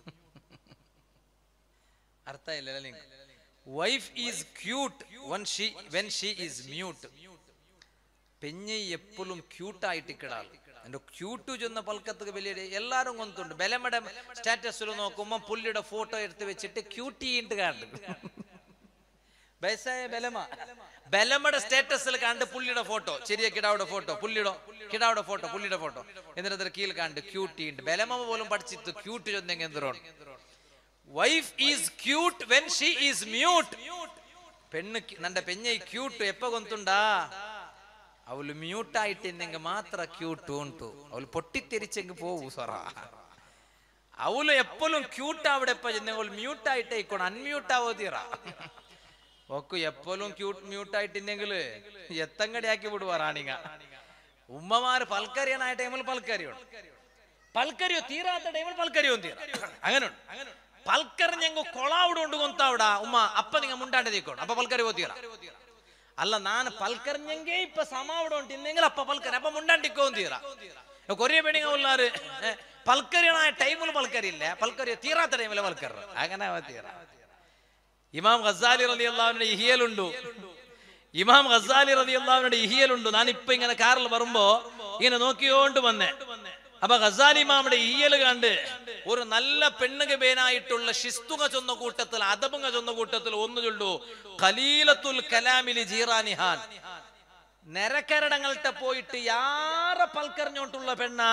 Speaker 1: അർത്ഥമില്ലല്ലേ നിങ്ങൾ wife is cute when she when she is mute പെഞ്ഞെ എപ്പോഴും ക്യൂട്ടായിട്ട് കിടാൾ എന്റെ ക്യൂട്ടു ചെന്ന പൽക്കത്തുക്ക് വലിയ എല്ലാരും കൊന്തുണ്ട് ബലമയുടെ സ്റ്റാറ്റസിൽ നോക്കുമ്പോ പുള്ളിയുടെ ഫോട്ടോ എടുത്ത് വെച്ചിട്ട് ക്യൂട്ടിയിട്ട് കാണും വയസ്സായ ബലമ ബലമയുടെ സ്റ്റാറ്റസിൽ കണ്ട് പുള്ളിയുടെ ഫോട്ടോ ചെറിയ കിടാവിടെ ഫോട്ടോ പുള്ളിയുടെ കിടാവിടെ ഫോട്ടോ പുള്ളിയുടെ ഫോട്ടോ എന്നിട്ട് കീഴിൽ കണ്ട് ക്യൂട്ടിണ്ട് ബലമ പോലും പഠിച്ചിട്ട് ക്യൂട്ട് ചെന്നെങ്കിൽ എന്തിനാണ് wife is cute when she is mute പെണ്ണ് ಕ್ಯೂ- ನಂದ ಪೆಣ್ಣೆ ಕ್ಯೂಟ್ ಎಪ್ಪ ಗೊಂತುಂಡಾ ಅವಳು ಮ್ಯೂಟ್ ಆಯ್ತಿಂದಂಗೆ ಮಾತ್ರ ಕ್ಯೂಟ್ ಉಂಟು ಅವಳು ಪೊಟ್ಟಿ ತೆರಿಚಂಗೆ പോവൂ ಸೊರ ಅವಳು ಎಪ್ಪലും ಕ್ಯೂಟ್ ಆವಿಡೆಪ್ಪ ಜನ ಅವಳು ಮ್ಯೂಟ್ ಆಯ್ತೆ ಇಕ್ಕೊಂಡು ಅನ್ಮ್ಯೂಟ್ ಆಗೋದಿರ ಒಕ್ಕು ಎಪ್ಪലും ಕ್ಯೂಟ್ ಮ್ಯೂಟ್ ആയിട്ടില്ലെങ്കിൽ എത്തങ്ങടി ആക്കി വിടുവാ റാണിങ്ങ ഉമ്മമാര് പൽക്കരിയനായ ടൈമിൽ പൽക്കരിയുണ്ട് പൽക്കരിയോ തീരാത്ത ടൈമിൽ പൽക്കരിയോ തീര അങ്ങനെ ഉണ്ട് പൽക്കറിഞ്ഞെങ്കു കൊളാവിടുണ്ട് കൊന്താവിട ഉമ്മ അപ്പ നിങ്ങ മുണ്ടാണ്ട് തീക്കണം അപ്പൊ പൽക്കരി പോത്തീറ ಅಲ್ಲ ನಾನು ಪಲ್ಕರ್ഞ്ഞಂಗೆ ಇಪ್ಪ ಸಮಾವಡ ಉಂಟಿಂದೆಂಗಿಲ್ಲ ಅಪ್ಪ ಪಲ್ಕರಿ ಅಪ್ಪ ಮುಂಡಾಂಟಿಕ್ಕೋ ಅಂತೀರ ಕೊರಿಯ ಬೇಡಿಂಗ ಉಲ್ಲಾರು പൽക്കരിയണായ ടൈമിൽ പൽക്കരിയില്ല പൽക്കരി തീരാത്ത ടൈമിൽ പൽക്കർ അങ്ങനെ തീര ഇമാം ഖസാലി റലി അള്ളാഹുവിന്റെ ഇഹിയലുണ്ടു ഇമാം ഖസാലി റലി അള്ളാഹുവിന്റെ ഇഹിയലുണ്ട് ഞാൻ ഇപ്പൊ ഇങ്ങനെ കാറിൽ വരുമ്പോ ഇങ്ങനെ നോക്കിയോണ്ട് വന്നേ അപ്പൊ ഖസാലി ഇമാമിന്റെ ഇഹിയൽ കണ്ട് ഒരു നല്ല പെണ്ണുക പേനായിട്ടുള്ള ഷിസ്തുക ചൊന്ന കൂട്ടത്തിൽ അതബുങ്ങ ചൊന്ന കൂട്ടത്തിൽ ഒന്ന് ചൊല്ലു ഖലീലത്തുൽ കലാമിലി ജീറാനിഹാൻ ನೆರಕೆರಡங்கள்ட்ட പോയിട്ട് ಯಾರ പൽക്കറിഞ്ഞോട്ടുള്ള പെണ്ണ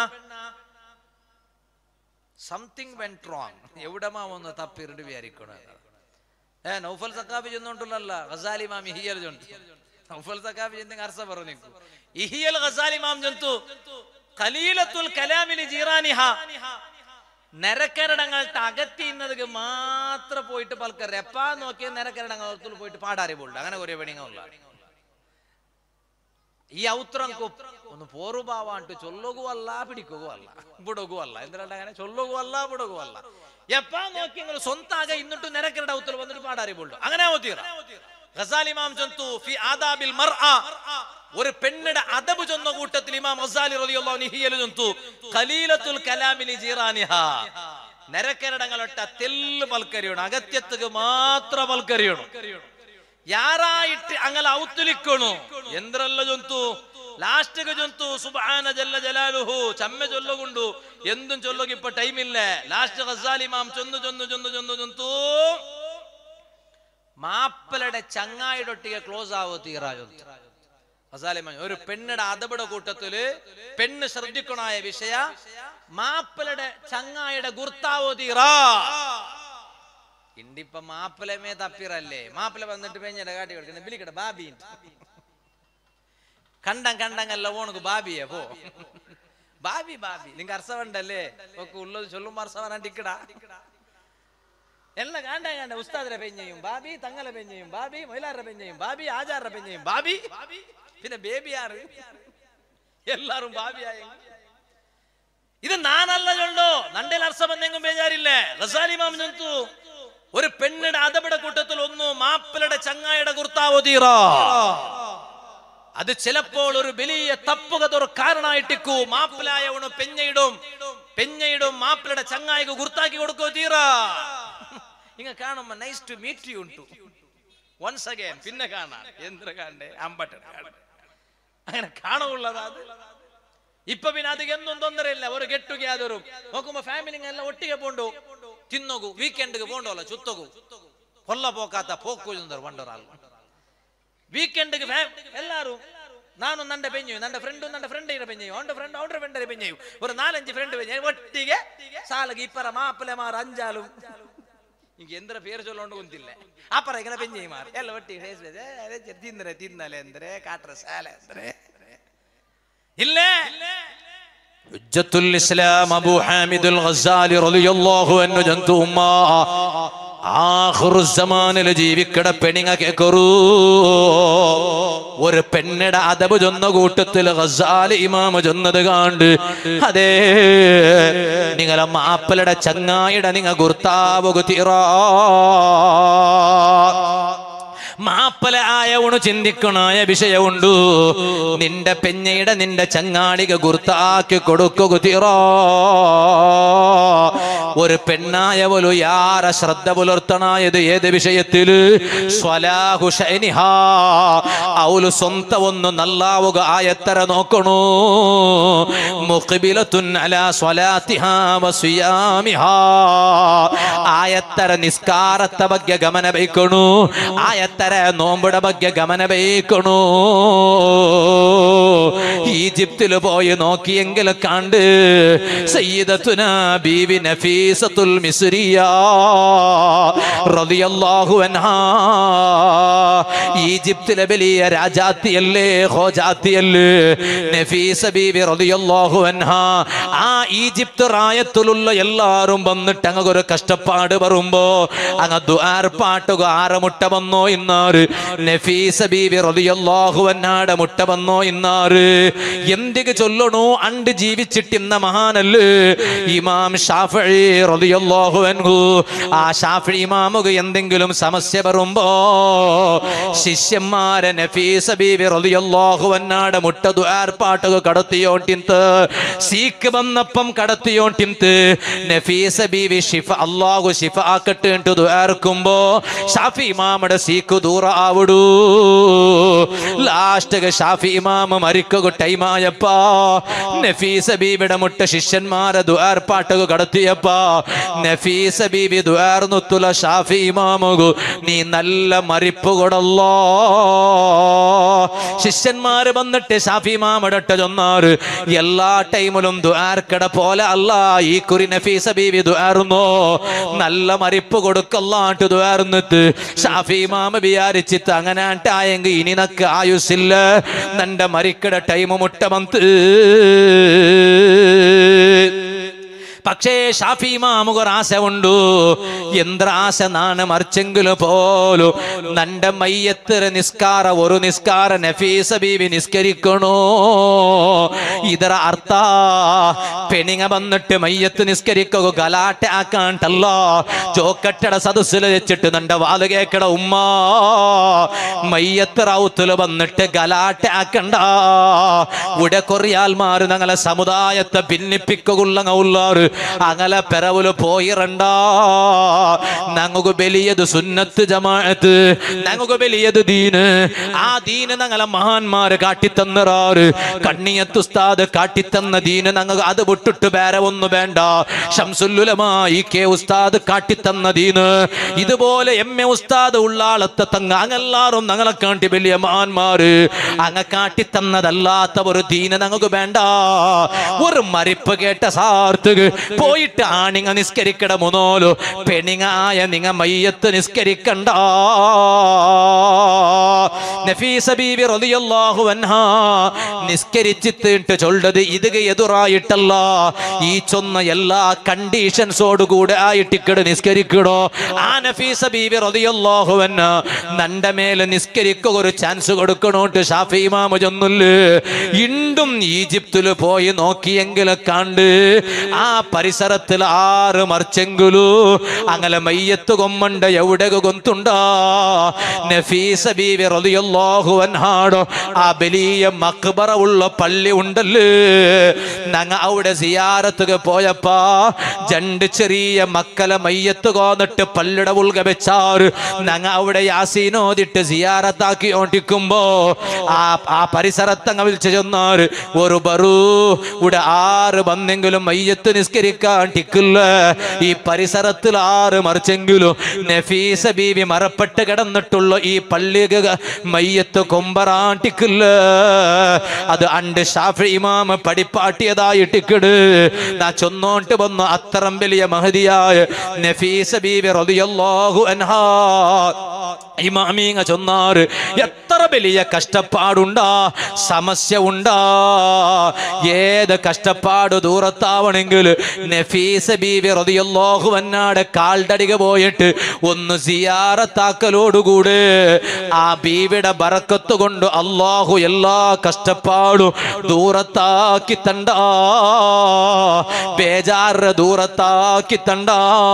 Speaker 1: സംതിങ് വെന്റ് റോങ് എവിടമാ ഒന്ന് തപ്പിരുണ്ട് വിചാരിക്കണ ഏ നൗഫൽ സക്കാഫി ചെന്നോണ്ടുള്ളല്ല ഖസാലി മാം ഇഹിയൽ ചൊന്തു നൗഫൽ സക്കാഫി ചെന്നെങ്കിൽ അർസ പറഞ്ഞു നിൽക്കും ഇഹിയൽ ഖസാലി മാം ചൊന്തു ഖലീലത്തുൽ കലാമിലി ജീറാനിഹ ನೆರಕೆರಡങ്ങൾട്ട് അകത്തിയുന്നത് മാത്രം പോയിട്ട് പൽക്കർ എപ്പാ നോക്കിയ ನೆರಕೆರಡങ്ങൾ പോയിട്ട് പാടാറി പോലുണ്ട് അങ്ങനെ കുറേ പെണിങ്ങളുള്ള ಈ ಔತ್ರಂಕು ಒಂದು ಪೋರುಭಾವ ಅಂಟು ಚೊಲ್ಲೋಗು ಅಲ್ಲ ಬಿಡಿಕೋಗು ಅಲ್ಲ ಬುಡಗು ಅಲ್ಲ ಎಂದ್ರೆ അങ്ങനെ ചൊല്ലുകു അല്ല ബുടകു അല്ല എപ്പാ നോക്കി നിങ്ങൾ സ്വന്താക ഇന്നിട്ട് നിരക്കരുടെ ഔത്തിൽ വന്നിട്ട് പാടാറി പോലും അങ്ങനെ ഓത്തീറ ഖസാലി ഇമാം ചൊന്തു ഫി ആദാബിൽ മർഅ ഒരു പെണ്ണിടെ അദബ് ചൊന്ന കൂട്ടത്തിൽ ഇമാം ഖസാലി റളിയല്ലാഹു അൻഹു ഹിയൽ ചൊന്തു ഖലീലത്തുൽ കലാമിലി ജീറാനിഹ ನೆರಕೆರಡಗಳೊಟ್ಟ ತೆಲ್ಲು പൽക്കരിയോಣ അകത്യത്തുക മാത്ര പൽക്കരിയോಣ ಯಾರಾಯಿಟ್ಟು ಅಂಗಲ ಔತ್ತುಲಿಕ್ಕಣು ಎಂದ್ರಲ್ಲ ಜೊಂತು ಲಾಸ್ಟ್ಗೆ ಜೊಂತು ಸುಬಾನ ಜಲ್ಲ ಜಲಾಲುಹು ಚಮ್ಮೆ ಚೊಲ್ಲಗುಂಡು ಎಂದು ಚೊಲ್ಲಗಿಪ್ಪ ಟೈಮ್ ಇಲ್ಲ ಲಾಸ್ಟ್ ಗಜಾಲಿ മാം ചൊന്നു ചൊന്നു ചൊന്നു ചൊന്നു ചൊന്തു മാപ്പലയുടെ ചങ്ങായിടൊട്ടിಗೆ ക്ലോസ് ആവോ തീരാ ചൊന്തു ഗസാലി മാം ഒരു പെണ്ണിടെ അതപട കൂട്ടത്തില് പെണ്ണ് ശ്രദ്ധിക്കണായ വിഷയ മാപ്പലയുടെ ചങ്ങായിയുടെ ഗുർത്താവോ തീറാ ഇണ്ടിപ്പ മാപ്പിളമേ തപ്പിറല്ലേ മാപ്പിള വന്നിട്ട് പെഞ്ഞയുടെ കാട്ടി കൊടുക്കണേ വിളിക്കട്ടെ ബാബി കണ്ടം കണ്ടങ്ങല്ല ഓണക്ക് ബാബിയെ പോ ബാബി ബാബി നിങ്ങ അർസവണ്ടല്ലേ ഒക്കെ ഉള്ളത് ചൊല്ലുമ്പോ അർസവനാ ടിക്കടാ എല്ലാം കാണ്ട കാണ്ട ഉസ്താദിനെ പെഞ്ഞയും ബാബി തങ്ങളെ പെഞ്ഞയും ബാബി മൊയിലാരുടെ പെഞ്ഞയും ബാബി ആചാരുടെ പെഞ്ഞയും ബാബി പിന്നെ ബേബി ആറ് എല്ലാരും ബാബിയായ ഇത് നാനല്ല ചൊല്ലോ നണ്ടേൽ അർസം എന്തെങ്കിലും ബേജാറില്ലേ റസാലി മാം ചൊന്തു ഒരു പെണ്ണിടെ അതപട കൂട്ടത്തിൽ ഒന്നു മാപ്പിളയുടെ ചങ്ങായുടെ കുർത്താവോ തീറ അത് ചിലപ്പോൾ ഒരു വലിയ തപ്പുകതൊരു കാരണമായിട്ടിക്കൂ മാപ്പിളായവണ് പെഞ്ഞയിടും പെഞ്ഞയിടും മാപ്പിളയുടെ ചങ്ങായിക്ക് ഗുർത്താക്കി കൊടുക്കോ തീറ ഇങ്ങ കാണുമ്പോ നൈസ് ടു മീറ്റ് യു ഉണ്ടു വൺസ് അഗൈൻ പിന്നെ കാണാൻ എന്തിനു കാണണ്ടേ അമ്പട്ട അങ്ങനെ കാണുള്ളതാ അത് ഇപ്പൊ പിന്നെ ಅದಕ್ಕೆ ಎಂದೊಂದು ತೊಂದರೆ ಇಲ್ಲ ಅವರು ಗೆಟ್ ಟುಗೆದರು ನೋಕುಂಬ ಫ್ಯಾಮಿಲಿ ಎಲ್ಲ ಒಟ್ಟಿಗೆ ಪೋಂಡು ತಿನ್ನೋಗು ವೀಕೆಂಡ್ಗೆ ಪೋಂಡೋಲ್ಲ ಚುತ್ತೋಗು ಕೊಲ್ಲ ಪೋಕಾತ ಪೋಕು ಚಂದರು ಬಂಡೋರಲ್ಲ ವೀಕೆಂಡ್ಗೆ ಎಲ್ಲಾರು ನಾನು ನನ್ನ ಬೆಂಜೆಯು ನನ್ನ ಫ್ರೆಂಡು ನನ್ನ ಫ್ರೆಂಡ್ ಇರ ಬೆಂಜೆಯು ಅವನ ಫ್ರೆಂಡ್ ಅವನ ಫ್ರೆಂಡ್ ಬೆಂಜೆಯು ഒരു നാലഞ്ച് ഫ്രണ്ട് ಬೆಂಜೆಯು ಒಟ್ಟಿಗೆ ಸಾಲಗೆ ಇಪ್ಪರ ಮಾಪಲೆ ಮಾರ ಅಂಜಾಲು ಈಗ ಎಂದ್ರ ಪೇರು ಚೊಲ್ಲೊಂಡು ಕುಂತಿಲ್ಲ ಅಪರ ಈಗ ಬೆಂಜೆಯು ಮಾರು ಎಲ್ಲ ಒಟ್ಟಿಗೆ ತಿಂದ್ರೆ ತಿನ್ನಲೆ ಅಂದ್ರೆ ಕಾಟ್ರ ಸಾಲೆ ಅಂದ್ರೆ ഇല്ലേ
Speaker 2: ഹുജ്ജത്തുൽ ഇസ്ലാം അബൂ ഹാമിദുൽ ഗസാലി റളിയല്ലാഹു അൻഹു ജന്തു ഉമ്മ ആഖിറു സമാനിൽ ജീവിക്കട പെണിങ്ങ കേക്കറൂ ഒരു പെണ്ണിടെ അതബ് ചൊന്ന കൂട്ടത്തിൽ ഗസാലി ഇമാമ ചൊന്നത് കാണ്ട് അതേ നിങ്ങളെ മാപ്പലയുടെ ചങ്ങായിടെ നിങ്ങ ഗുർത്താവുക തീറാ മാപ്പല ആയ ഉണു ചിന്തിക്കണായ വിഷയമുണ്ടു നിന്റെ പെഞ്ഞയുടെ നിന്റെ ചങ്ങാടിക ഗുർത്താക്കി കൊടുക്കുക തീറോ ഒരു പെണ്ണായ പോലും യാര ശ്രദ്ധ പുലർത്തണായത് ഏത് വിഷയത്തില് സ്വലാഹു ശൈനിഹ അവള് സ്വന്തം ഒന്ന് നല്ലാവുക ആയത്തര നോക്കണു മുഖബിലത്തുൻ അലാ സ്വലാത്തിഹാ വസിയാമിഹാ ആയത്തര നിസ്കാരത്തെ ಬಗ್ಗೆ ಗಮನ ಬೈಕಣು ಆಯತ್ತರ അങ്ങനെ നോമ്പിടെ ಬಗ್ಗೆ ಗಮನ ಬೇಕಣು ഈജിപ്തിൽ പോയി നോക്കിയെങ്കിൽ കണ്ട് സയ്യിദത്തുന ബീവി നഫീസത്തുൽ മിസ്രിയ റളിയല്ലാഹു അൻഹാ ഈജിപ്തിലെ വലിയ രാജാത്തിയല്ലേ ഹോജാത്തിയല്ലേ നഫീസ ബീവി റളിയല്ലാഹു അൻഹാ ആ ഈജിപ്ത് റായത്തിലുള്ള എല്ലാരും വന്നിട്ട് അങ്ങ് ഒരു കഷ്ടപ്പാട് വരുമ്പോ അങ്ങ് ദ്വാർപ്പാട്ടുക ആറമുട്ട വന്നോ ഇന്നാറ് നഫീസ ബീവി റളിയല്ലാഹു അൻഹാടെ മുട്ട വന്നോ ഇന്നാറ് എന്തിക്ക് ചൊല്ലണു അണ്ട് ജീവിച്ചിട്ടിന്ന മഹാനല്ലേ ഇമാം ഷാഫി റളിയല്ലാഹു അൻഹു ആ ഷാഫി ഇമാമുക എന്തെങ്കിലും സമസ്യ വരുമ്പോ ശിഷ്യന്മാരെ നഫീസ ബീവി റളിയല്ലാഹു അൻഹാടെ മുട്ട ദ്വാർപ്പാട്ടുക കടത്തിയോട്ടിന്ത് സീക്ക് വന്നപ്പം കടത്തിയോട്ടിന്ത് നഫീസ ബീവി ഷിഫ അല്ലാഹു ഷിഫ ആക്കട്ടെ എന്ന് ദ്വാർക്കുമ്പോ ഷാഫി ഇമാമുടെ സീക്ക് ദൂര ആവിടൂ ലാസ്റ്റ് ഷാഫി ഇമാമ മരിക്കുക ടൈമായപ്പാ നഫീസ ബീബിയുടെ മുട്ട ശിഷ്യന്മാരെ ദ്വാർപ്പാട്ടുക കടത്തിയപ്പാ നഫീസ ബീബി ദ്വാർന്നുത്തുല ഷാഫി ഇമാമുകു നീ നല്ല മരിപ്പ് കൊടല്ലോ ശിഷ്യന്മാര് വന്നിട്ട് ഷാഫി ഇമാമിടട്ട് ചൊന്നാറ് എല്ലാ ടൈമിലും ദ്വാർക്കട പോലെ അല്ല ഈ കുറി നഫീസ ബീബി ദ്വാർന്നോ നല്ല മരിപ്പ് കൊടുക്കല്ലാട്ട് ദ്വാർന്നിട്ട് ഷാഫി ഇമാമ വിചാരിച്ചിട്ട് അങ്ങനെ ആയെങ്കിൽ ഇനി നക്ക് ആയുസില്ല നന്റെ മരിക്കട ടൈം മുട്ട മന്ത് പക്ഷേ ഷാഫി മാമുകൊരു ആശ ഉണ്ടു എന്തൊരാശ നാണ് മറിച്ചെങ്കിലും പോലും നന്റെ മയ്യത്തിന് നിസ്കാര ഒരു നിസ്കാര നഫീസ ബീവി നിസ്കരിക്കണോ ಇದರ ಅರ್ಥ പെണിങ്ങ വന്നിട്ട് മയ്യത്ത് നിസ്കരിക്കുക ഗലാട്ട ആക്കാണ്ടല്ല ചോക്കട്ടട സദസ്സിൽ വെച്ചിട്ട് നന്റെ വാല് കേക്കട ഉമ്മ മയ്യത്ത് റൗത്തില് വന്നിട്ട് ഗലാട്ട ആക്കണ്ട ഇവിടെ കൊറിയാൽമാര് ഞങ്ങളെ സമുദായത്തെ ഭിന്നിപ്പിക്കുള്ള ഉള്ളാറ് അങ്ങനെ പെരവില് പോയിരണ്ട ഞങ്ങൾക്ക് വലിയത് സുന്നത്ത് ജമാഅത്ത് ഞങ്ങൾക്ക് വലിയത് ദീന് ആ ദീന് ഞങ്ങളെ മഹാന്മാര് കാട്ടിത്തന്നറാറ് കണ്ണിയത്ത് ഉസ്താദ് കാട്ടിത്തന്ന ദീന് ഞങ്ങൾ അത് വിട്ടിട്ട് വേറെ ഒന്നും വേണ്ട ഷംസുല്ലുലമായി കെ ഉസ്താദ് കാട്ടിത്തന്ന ദീന് ഇതുപോലെ എം എ ഉസ്താദ് ഉള്ളാളത്തെ തങ്ങ അങ്ങെല്ലാരും ഞങ്ങളെ കാട്ടി വലിയ മഹാന്മാര് അങ്ങ കാട്ടിത്തന്നതല്ലാത്ത ഒരു ദീന് ഞങ്ങൾക്ക് വേണ്ട ഒരു മരിപ്പ് കേട്ട സാർത്തുക പോയിട്ട് ആണിങ്ങ നിസ്കരിക്കട മുന്നോലു പെണിങ്ങായ നിങ്ങ മയ്യത്ത് നിസ്കരിക്കണ്ട നഫീസ ബീവി റളിയല്ലാഹു അൻഹാ നിസ്കരിച്ചിട്ട് ചൊല്ലത് ഇത് എതിറായിട്ടല്ല ഈ ചൊന്ന എല്ലാ കണ്ടീഷൻസോട് കൂടെ ആയിട്ടിക്കട് നിസ്കരിക്കണോ ആ നഫീസ ബീവി റളിയല്ലാഹു അൻഹ നന്റെ മേലെ നിസ്കരിക്കുക ഒരു ചാൻസ് കൊടുക്കണോട്ട് ഷാഫി ഇമാമ ചൊന്നുല്ലേ ഇണ്ടും ഈജിപ്തില് പോയി നോക്കിയെങ്കിൽ കണ്ട് ആ പരിസരത്തിൽ ആറ് മറിച്ചെങ്കിലു അങ്ങനെ മയ്യത്ത് കൊമ്മണ്ട എവിടെ ഗൊന്തുണ്ട നഫീസ ബീവി റളിയല്ലാഹു അൻഹാടോ ആ വലിയ മക്ബറ ഉള്ള പള്ളി ഉണ്ടല്ലേ ഞങ്ങ അവിടെ സിയാറത്തുക പോയപ്പാ രണ്ട് ചെറിയ മക്കളെ മയ്യത്ത് കോന്നിട്ട് പള്ളിയുടെ ഉൾക വെച്ചാറ് ഞങ്ങ അവിടെ യാസീനോദിട്ട് സിയാറത്താക്കി ഓട്ടിക്കുമ്പോ ആ ആ പരിസരത്തങ്ങ വിളിച്ചു ചെന്നാറ് ഒരു ബറു ഇവിടെ ആറ് വന്നെങ്കിലും മയ്യത്ത് നിസ്കരിക്കാൻ ടിക്കില്ല ഈ പരിസരത്തിൽ ആറ് മറിച്ചെങ്കിലും നഫീസ ബീവി മറപ്പെട്ട് കിടന്നിട്ടുള്ള ഈ പള്ളി മയ്യത്ത് കൊമ്പറാൻ ടിക്കില്ല അത് അണ്ട് ഷാഫി ഇമാമ പടിപ്പാട്ടിയതായിട്ടിക്കിട് നാ ചൊന്നോട്ട് വന്നു അത്തരം വലിയ മഹതിയായ നഫീസ ബീവി റളിയല്ലാഹു അൻഹാ ഇമാമീങ്ങ ചൊന്നാറ് എത്ര വലിയ കഷ്ടപ്പാടുണ്ടാ സമസ്യ ഉണ്ടാ ഏത് കഷ്ടപ്പാട് ദൂരത്താവണമെങ്കിൽ നഫീസ ബീവി റളിയല്ലാഹു അന്നാടെ കാൽടടിക പോയിട്ട് ഒന്ന് സിയാറത്താക്കലോടുകൂടെ ആ ബീവിയുടെ ബറക്കത്ത് കൊണ്ട് അള്ളാഹു എല്ലാ കഷ്ടപ്പാടും ദൂരത്താക്കി തണ്ട ബേജാറ് ദൂരത്താക്കി തണ്ട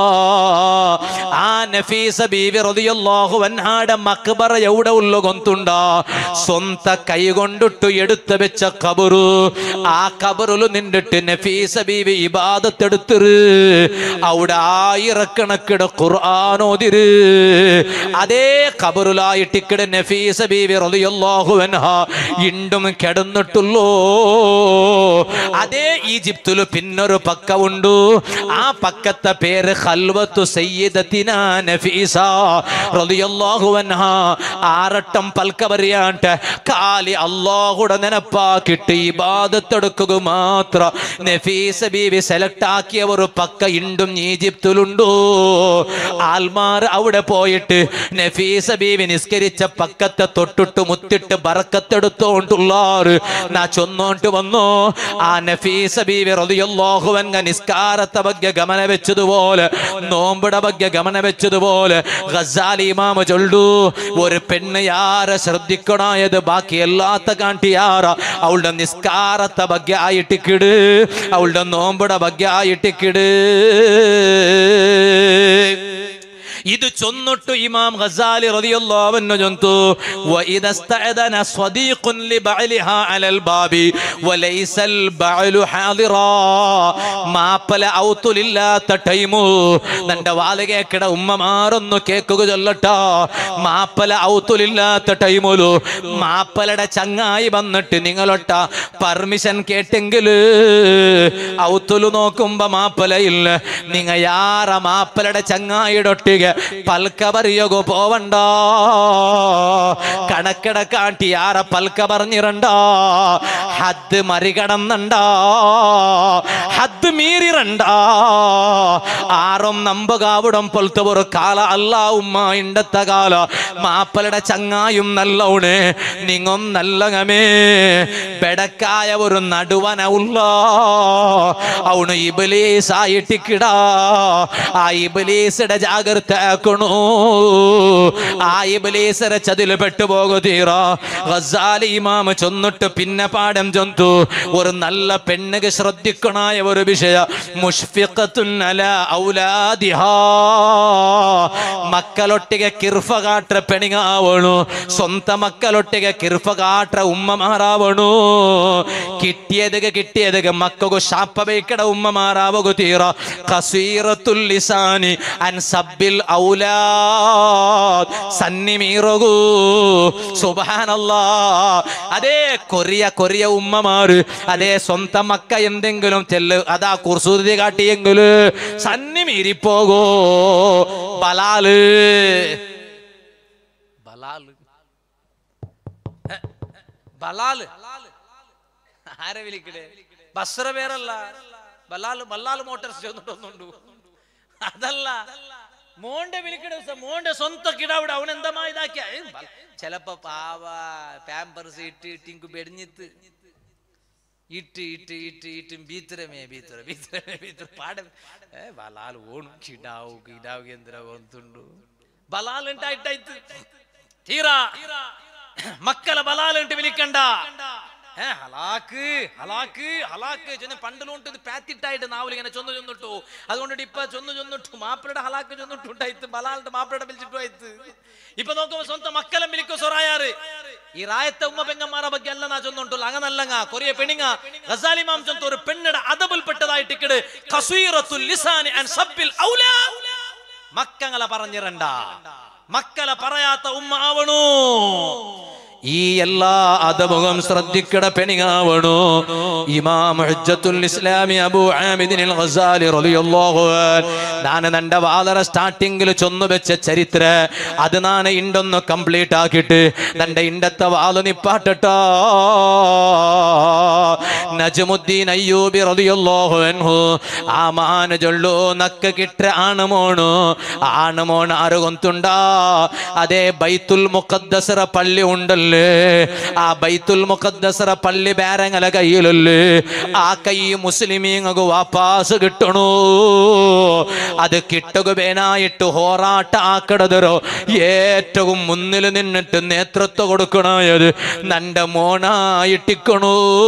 Speaker 2: ആ നഫീസ ബീവി റളിയല്ലാഹു അൻഹാടെ മക്ബറ എവിടെ ഉള്ള ഗൊന്തുണ്ട സ്വന്ത കൈ കൊണ്ടിട്ട് എടുത്തു വെച്ച കബറു ആ കബറില് നിന്നിട്ട് നഫീസ ബീവി ഇബാദത്തെടുത്തിറ് അവിടെ ആയിരക്കണക്കിട ഖുർആാനോതിര് അതേ കബറിലായിട്ടിക്കിട നഫീസ ബീവി റളിയല്ലാഹു അൻഹ ഇണ്ടും കിടന്നിട്ടുള്ളൂ അതേ ഈജിപ്തില് പിന്നൊരു പക്കമുണ്ടു ആ പക്കത്തെ പേര് ഖൽവത്തു സയ്യിദത്തിന നഫീസ റളിയല്ലാഹു റളിയല്ലാഹുവൻഹ ആറട്ടം പൽക്ക പറയാണ്ട് കാലി അള്ളാഹുടെ നെനപ്പാക്കിട്ട് ഇബാദത്തെടുക്കുക മാത്രം നഫീസ ബീവി സെലക്ട് ആക്കിയ ഒരു പക്ക ഇണ്ടും ഈജിപ്തിലുണ്ടോ ആൽമാർ അവിടെ പോയിട്ട് നഫീസ ബീവി നിസ്കരിച്ച പക്കത്തെ തൊട്ടിട്ട് മുത്തിട്ട് ബറക്കത്തെടുത്തോണ്ടുള്ളാറ് നാ ചൊന്നോണ്ട് വന്നു ആ നഫീസ ബീവി റളിയല്ലാഹുവൻഹ നിസ്കാരത്തെ ಬಗ್ಗೆ ಗಮನ വെച്ചതുപോലെ നോമ്പിട ಬಗ್ಗೆ ಗಮನ വെച്ചതുപോലെ ഗസാലി ഇമാമ ചൊല്ലു ഒരു പെണ്ണ് യാരെ ശ്രദ്ധിക്കണായത് ബാക്കി എല്ലാത്ത കാട്ടി യാറ അവളുടെ നിസ്കാരത്തെ ಬಗ್ಗೆ ആയിട്ടിക്കിട് അവളുടെ നോമ്പിട ಬಗ್ಗೆ ആയിട്ടിക്കിട് ഇത് ചൊന്നിട്ടു ഇമാം ഗസാലി റളിയല്ലാഹു അൻഹു ചൊന്തു വഇദ ഇസ്തഅദന സ്വദീഖുൻ ലിബഅലിഹാ അലൽ ബാബി വലൈസൽ ബഅലു ഹാദിറാ മാപ്പല ഔത്തുലില്ലാത്ത ടൈമു തന്റെ വാലകേക്കിട ഉമ്മമാരൊന്നു കേക്കുക ചൊല്ലട്ട മാപ്പല ഔത്തുലില്ലാത്ത ടൈമുലു മാപ്പലയുടെ ചങ്ങായി വന്നിട്ട് നിങ്ങളൊട്ട പെർമിഷൻ കേട്ടെങ്കിൽ ഔത്തുലു നോക്കുമ്പോ മാപ്പലയില്ല നിങ്ങ യാറ മാപ്പലയുടെ ചങ്ങായിയുടെ ഒട്ടിക പൽക്ക പറയോഗോ പോവണ്ട കണക്കിട കാട്ടി യാറ പൽക്ക പറഞ്ഞിരണ്ട ഹദ് മറികടന്നണ്ട ഹദ് മീറിരണ്ട ആറും നമ്പകാവിടം പോലത്തെ ഒരു കാല അല്ല ഉമ്മ ഇണ്ടത്തെ കാല മാപ്പലയുടെ ചങ്ങായും നല്ലവണ് നിങ്ങും നല്ലങ്ങമേ ബെടക്കായ ഒരു നടുവന ഉള്ള അവണ് ഇബലീസ് ആയിട്ടിക്കിടാ ആ ഇബലീസിടെ ജാഗ്രത ആക്കണു ആ ഇബലീസരെ ചതില് പെട്ടുപോകു തീറാ ഗസാലി ഇമാമ ചൊന്നിട്ട് പിന്നെ പാഠം ചൊന്തു ഒരു നല്ല പെണ്ണുക്ക് ശ്രദ്ധിക്കണായ ഒരു വിഷയ മുഷ്ഫിഖത്തുൻ അല ഔലാദിഹാ മക്കളൊട്ടിಗೆ ಕಿರ್ಫ ಕಾಟ್ರ പെണിങ്ങാവണു സ്വന്തം മക്കളൊട്ടിಗೆ ಕಿರ್ಫ കാട്ര ഉമ്മമാരാവണു കിട്ടിയതൊക്കെ കിട്ടിയതൊക്കെ മക്കൾക്ക് ശാപ്പ ബേക്കട ഉമ്മമാരാവകു തീറ കസീറത്തുൽ ലിസാനി അൻ സബ്ബിൽ ഔലാദ് സന്നി മീറകൂ സുബ്ഹാനല്ലാ അതേ കൊറിയ കൊറിയ ഉമ്മമാര് അതേ സ്വന്തം മക്ക എന്തെങ്കിലും ചെല്ല് അതാ കുർസൂതി കാട്ടിയെങ്കില് സന്നി മീരിപ്പോകോ ബലാല് ബലാല് ഹെ, ബലാല് ആരെ വിളിക്കടേ ബസ്ര പേരല്ല ബലാല് ബല്ലാല് മോട്ടോർസ് ചെന്നിട്ടൊന്നുണ്ട് അതല്ല മോന്റെ വിളിക്കണ ദിവസം മോന്റെ സ്വന്തം കിടാവിടെ അവൻ എന്തമാ ഇതാക്കിയ ഏ, ബല- ചെലപ്പോ പാവ പാമ്പർസ് ഇട്ട് ഇട്ടിങ്കു ಬೆಡ್ഞ്ഞിത്ത് ಇಟ್ಟು ಇಟ್ಟು ಇಟ್ಟು ಇಟ್ಟು ಬೀತರಮೇ ಬೀತರ ಬೀತರಮೇ ಬೀತರ ಪಾಡ ಏ ಬಲಾಲ್ ಓಣು ಕಿಡಾವು ಕಿಡಾವು ಎಂದ್ರ ಒಂತುಂಡು ಬಲಾಲ್ ಅಂತ ಇಟ್ಟಾಯ್ತು ತೀರಾ മക്കളെ ബലാലിട്ട് വിളിക്കണ്ട ഏ ഹലാക്ക് ഹലാക്ക് ഹലാക്ക് ചെന്ന് പണ്ടിലോട്ട് ഇത് പാത്തിട്ടായിട്ട് നാവിൽ ഇങ്ങനെ ചൊന്നു ചൊന്നിട്ടു അതുകൊണ്ട് ഇപ്പൊ ചൊന്നു ചൊന്നിട്ടു മാപ്പിളുടെ ഹലാക്ക് ചൊന്നിട്ടുണ്ടായിട്ട് ബലാലിന്റെ മാപ്പിളുടെ വിളിച്ചിട്ടു ആയിട്ട് ഇപ്പൊ നോക്കുമ്പോ സ്വന്തം മക്കളെ വിളിക്കോ സൊറായാറ് ഈ റായത്തെ ഉമ്മ പെങ്ങന്മാരെ ಬಗ್ಗೆ അല്ല നാ ചൊന്നുണ്ടുള്ളൂ അങ്ങനല്ലങ്ങ കൊറിയ പെണ്ണിങ്ങ ഗസാലി മാം ചൊന്ത ഒരു പെണ്ണിടെ അതബിൽപ്പെട്ടതായിട്ട് ഇക്കട് കസീറത്തുൽ ലിസാനി ആൻഡ് സബ്ബിൽ ഔലാ മക്കങ്ങളെ പറഞ്ഞിരണ്ട മക്കളെ പറയാത്ത ഉമ്മ ആവണു ഈ എല്ലാ അതമുഖം ശ്രദ്ധിക്കട പെണിങ്ങാവണു ഇമാം ഹുജ്ജത്തുൽ ഇസ്ലാമി അബൂ ആമിദിൻ ഗസാലി റളിയല്ലാഹു അൻഹു ഞാൻ നന്റെ വാദര സ്റ്റാർട്ടിങ്ങിൽ ചൊന്നു വെച്ച ചരിത്ര അത് ഞാൻ ഇണ്ടൊന്ന് കംപ്ലീറ്റ് ആക്കിയിട്ട് നന്റെ ഇണ്ടത്തെ വാല് നിപ്പാട്ടട്ടോ നജമുദ്ദീൻ അയ്യൂബി റളിയല്ലാഹു അൻഹു ആ മാന ചൊല്ലു നക്ക കിട്ട ആണുമോണു ആണുമോണ് ആര് കൊന്തുണ്ടാ അದೇ ಬೈತುಲ್ ಮುಖದ್ದಸರ ಪಳ್ಳಿ ಉಂಡಲ್ಲಿ ಆ ಬೈತುಲ್ ಮುಖದ್ದಸರ ಪಳ್ಳಿ ಬ್ಯಾರಂಗಲ ಕೈಯಲಲ್ಲಿ ಆ ಕೈ ಮುಸ್ಲಿಮೀಂಗು ವಾಪಸ್ കിട്ടണു അത് കിട്ടുക വേനായിട്ട് ഹോറാട്ട ആക്കടതരോ ഏറ്റവും മുന്നിൽ നിന്നിട്ട് നേതൃത്വം കൊടുക്കണായത് നന്റെ മോണായിട്ടിക്കണു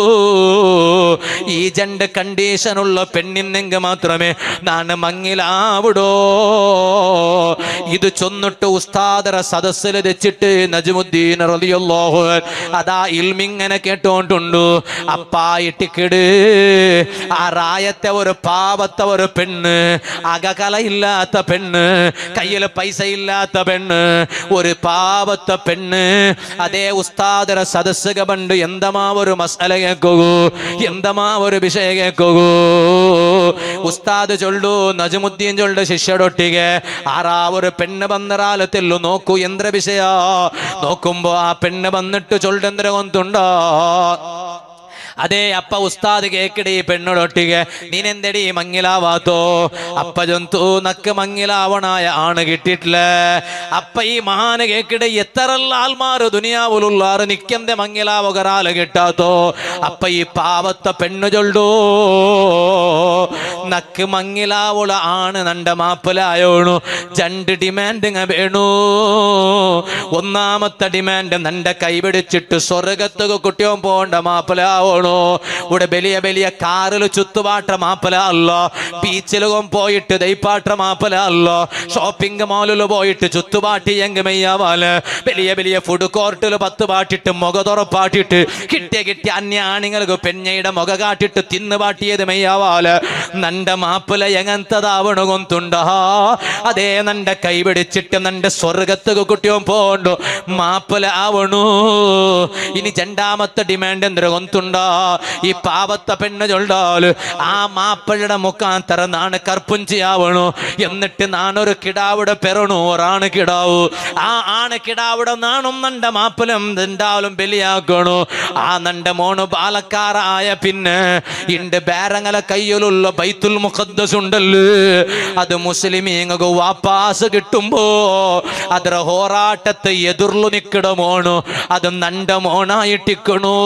Speaker 2: ഈ രണ്ട് കണ്ടീഷനുള്ള പെണ്ണിന്നെങ്കിൽ മാത്രമേ നാണ് മങ്ങിലാവിടോ ഇത് ചൊന്നിട്ട് ഉസ്താദര സദസ്സിൽ വെച്ചിട്ട് നജമുദ്ദീൻ റളിയല്ലാഹു റളിയല്ലാഹു അൻഹു അതാ ഇൽമിങ്ങനെ കേട്ടോണ്ടുണ്ടു അപ്പായിട്ടിക്കിട് ആ റായത്തെ ഒരു പാവത്തെ ഒരു പെണ്ണ് അകകലയില്ലാത്ത പെണ്ണ് കയ്യിൽ പൈസ ഇല്ലാത്ത പെണ്ണ് ഒരു പാവത്തെ പെണ്ണ് അതേ ഉസ്താദര സദസ്സുക പണ്ട് എന്തമാ ഒരു മസാല കേൾക്കൂ എന്തമാ ഒരു വിഷയ കേൾക്കൂ ഉസ്താദ് ചൊല്ലു നജമുദ്ദീൻ ചൊല്ലുടെ ശിഷ്യടൊട്ടിಗೆ ആറാ ഒരു പെണ്ണ് ബന്നറാലത്തില്ലു നോക്കൂ എന്ത്ര വിഷയ നോക്കുമ്പോ ആ പെണ്ണ് വന്നിട്ട് ചൊല്ലെന്തര കൊന്തുണ്ടോ അതെ അപ്പ ഉസ്താദ് കേക്കടി പെണ്ണോടൊട്ടിಗೆ നീനെന്തടി മങ്ങിലാവാത്തോ അപ്പ ജന്തു നക്ക് മങ്ങിലാവണായ ആണ് കിട്ടിയിട്ടില്ല അപ്പ ഈ മഹാന് കേക്കിടെ എത്രല്ല ആൽമാറ് ദുനിയാവുലുള്ളാറ് നിക്കെന്തെ മങ്ങിലാവുകറാല് കിട്ടാത്തോ അപ്പ ഈ പാവത്ത പെണ്ണു ചൊല്ലു നക്ക് മങ്ങിലാവുള ആണ് നണ്ട മാപ്പിലായോണു രണ്ട് ഡിമാൻഡ് ഇങ്ങ വേണു ഒന്നാമത്തെ ഡിമാൻഡ് നന്റെ കൈപിടിച്ചിട്ട് സ്വർഗത്തുക കുട്ടിയോ പോണ്ട മാപ്പിലാവണു ഇവിടെ വലിയ വലിയ കാറിൽ ചുത്തുപാട്ട മാപ്പല അല്ല ബീച്ചിലും പോയിട്ട് ദൈപ്പാട്ട മാപ്പല അല്ല ഷോപ്പിംഗ് മാളിൽ പോയിട്ട് ചുത്തുപാട്ടി എങ്ക മെയ്യാവാല് വലിയ വലിയ ഫുഡ് കോർട്ടിൽ പത്ത് പാട്ടിട്ട് മുഖ തുറപ്പാട്ടിട്ട് കിട്ടിയ കിട്ടിയ അന്യാണിങ്ങൾക്ക് പെഞ്ഞയുടെ മുഖ കാട്ടിട്ട് തിന്ന് പാട്ടിയത് മെയ്യാവാല് നന്റെ മാപ്പില എങ്ങനത്തതാവണ കൊന്തുണ്ടാ അതേ നന്റെ കൈ പിടിച്ചിട്ട് നന്റെ സ്വർഗത്തുക കുട്ടിയോ പോണ്ടു മാപ്പില ആവണു ഇനി രണ്ടാമത്തെ ഡിമാൻഡ് എന്തൊരു കൊന്തുണ്ടാ ഈ പാവത്തെ പെണ്ണ് ചൊല്ലാല് ആ മാപ്പിളയുടെ മുഖാന്തര നാണ് കർപ്പുഞ്ചിയാവണു എന്നിട്ട് നാണൊരു കിടാവിടെ പെറണു ഒരാണ് കിടാവു ആ ആണ് കിടാവിടെ നാണും നണ്ട മാപ്പിലും എന്തായാലും ബലിയാക്കണു ആ നണ്ട മോണ് ബാലക്കാരായ പിന്നെ ഇണ്ട് ബേരങ്ങല കയ്യിലുള്ള ബൈത്തുൽ മുഖദ്ദസ് ഉണ്ടല്ലോ അത് മുസ്ലിമീങ്ങൾക്ക് വാപ്പാസ് കിട്ടുമ്പോ ಅದರ ಹೋರಾಟത്തെ ಎದುರ್ಲು ನಿಕ್ಕಡ ಮೋಣು ಅದು ನಂಡ മോണായിട്ടിക്കണു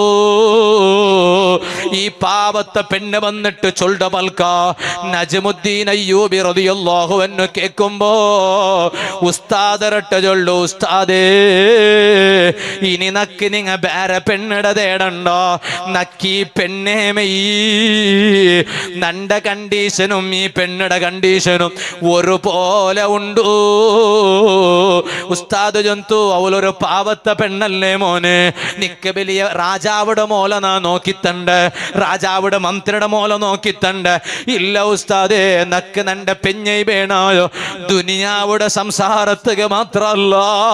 Speaker 2: ഈ പാവത്തെ പെണ്ണ് വന്നിട്ട് ചൊල්ട മൽക്ക നജമുദ്ദീൻ അയ്യൂബി റളിയല്ലാഹു അൻഹു കേൾക്കുമ്പോ ഉസ്താദരട്ട ചൊല്ലു ഉസ്താദേ ഇനി നക്ക് നിങ്ങ വേറെ പെണ്ണിട തേടണ്ടോ നക്കി പെണ്ണേ മെയ്യ് നണ്ട കണ്ടീഷനും ഈ പെണ്ണിട കണ്ടീഷനും ഒരുപോലെ ഉണ്ടു ഉസ്താദ് ജന്തു അവളൊരു പാവത്തെ പെണ്ണല്ലേ മോനെ നിക്ക് വലിയ രാജാവിടെ മോല നാ നോക്കിത്തണ്ട് രാജാവിടെ മന്ത്രിയുടെ മോല നോക്കിത്തണ്ട് ഇല്ല ഉസ്താദേ നക്ക് നന്റെ പെഞ്ഞൈ വേണായോ ദുനിയാവുടെ സംസാരത്തുക മാത്രല്ല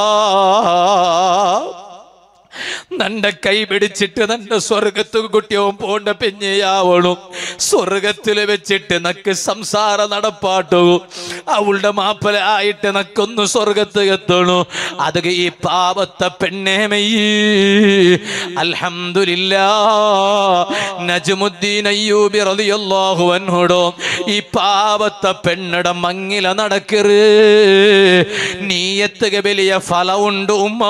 Speaker 2: നന്റെ കൈ പിടിച്ചിട്ട് നന്റെ സ്വർഗത്ത് കുട്ടിയവും പോണ്ട പെഞ്ഞയാവളും സ്വർഗത്തിൽ വെച്ചിട്ട് നക്ക് സംസാര നടപ്പാട്ടു അവളുടെ മാപ്പല ആയിട്ട് നക്കൊന്ന് സ്വർഗത്ത് എത്തണു അത് ഈ പാവത്തെ പെണ്ണേ മെയ്യ് അൽഹംദുലില്ലാ നജ്മുദ്ദീൻ അയ്യൂബി റളിയല്ലാഹു അൻഹുടോ ഈ പാവത്തെ പെണ്ണട മങ്ങില നടക്കറ് നീയത്തുക വലിയ ഫലമുണ്ട് ഉമ്മാ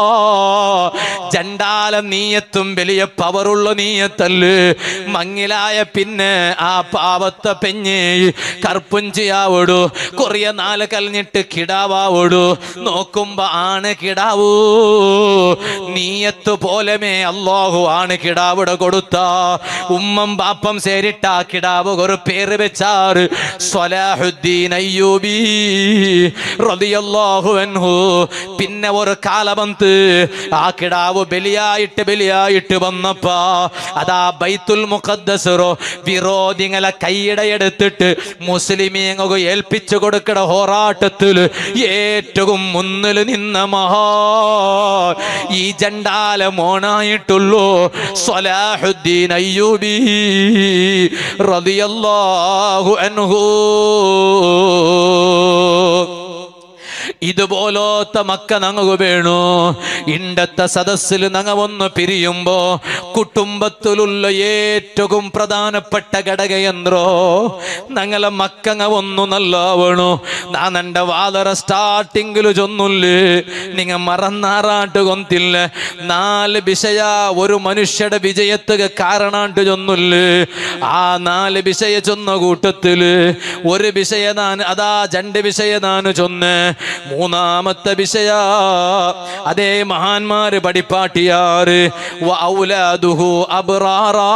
Speaker 2: ചണ്ടാല നീയത്തും വലിയ പവറുള്ള നീയത്തല്ല് മങ്ങിലായ പിന്നെ ആ പാവത്തെ പെഞ്ഞ് കർപ്പുഞ്ചിയാവോടു കൊറിയ നാല് കലഞ്ഞിട്ട് കിടാവാവോടു നോക്കുമ്പോ ആണ് കിടാവൂ നീയത്ത് പോലമേ അള്ളാഹു ആണ് കിടാവിടെ കൊടുത്ത ഉമ്മം ബാപ്പം സേരിട്ട ആ കിടാവ് ഒരു പേര് വെച്ചാറ് സ്വലാഹുദ്ദീൻ അയ്യൂബി റളിയല്ലാഹു അൻഹു പിന്നെ ഒരു കാലമന്ത് ആ കിടാവ് ബലിയായിട്ട് ബലിയായിട്ട് വന്നപ്പാ അതാ ബൈത്തുൽ മുഖദ്ദസറോ വിരോധിങ്ങളെ കൈയിടയെടുത്തിട്ട് മുസ്ലിമീങ്ങൾക്ക് ഏൽപ്പിച്ചു കൊടുക്കട ഹോറാട്ടത്തില് ഏറ്റവും മുന്നിൽ നിന്ന മഹാ ഈ ജണ്ടാല മോണായിട്ടുള്ളൂ സ്വലാഹുദ്ദീൻ അയ്യൂബി റളിയല്ലാഹു അൻഹു ഇതുപോലത്തെ മക്ക നങ്ങു വേണു ഇണ്ടത്തെ സദസ്സിൽ നങ്ങ ഒന്ന് പിരിയുമ്പോ കുടുംബത്തിലുള്ള ഏറ്റവും പ്രധാനപ്പെട്ട ഘടകയന്ത്രോ ഞങ്ങളെ മക്കങ്ങ ഒന്നു നല്ലാവണു ഞാൻ എൻ്റെ വാതറ സ്റ്റാർട്ടിങ്ങിൽ ചൊന്നുല്ലേ നിങ്ങ മറന്നാറാട്ട് കൊന്തില്ല നാല് വിഷയ ഒരു മനുഷ്യയുടെ വിജയത്തുക കാരണാണ്ട് ചൊന്നുല്ലേ ആ നാല് വിഷയ ചൊന്ന കൂട്ടത്തില് ഒരു വിഷയ ഞാൻ അതാ രണ്ട് വിഷയ ഞാൻ ചൊന്ന് മൂന്നാമത്തെ വിഷയ അതേ മഹാന്മാര് പഠിപ്പാട്ടിയാറ് വൗലാദുഹു അബ്റാറാ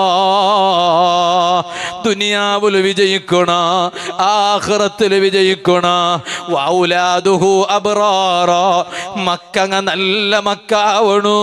Speaker 2: ദുനിയാവില് വിജയിക്കണ ആഖിറത്തില് വിജയിക്കണ വൗലാദുഹു അബ്റാറ മക്കങ്ങ നല്ല മക്കാവണു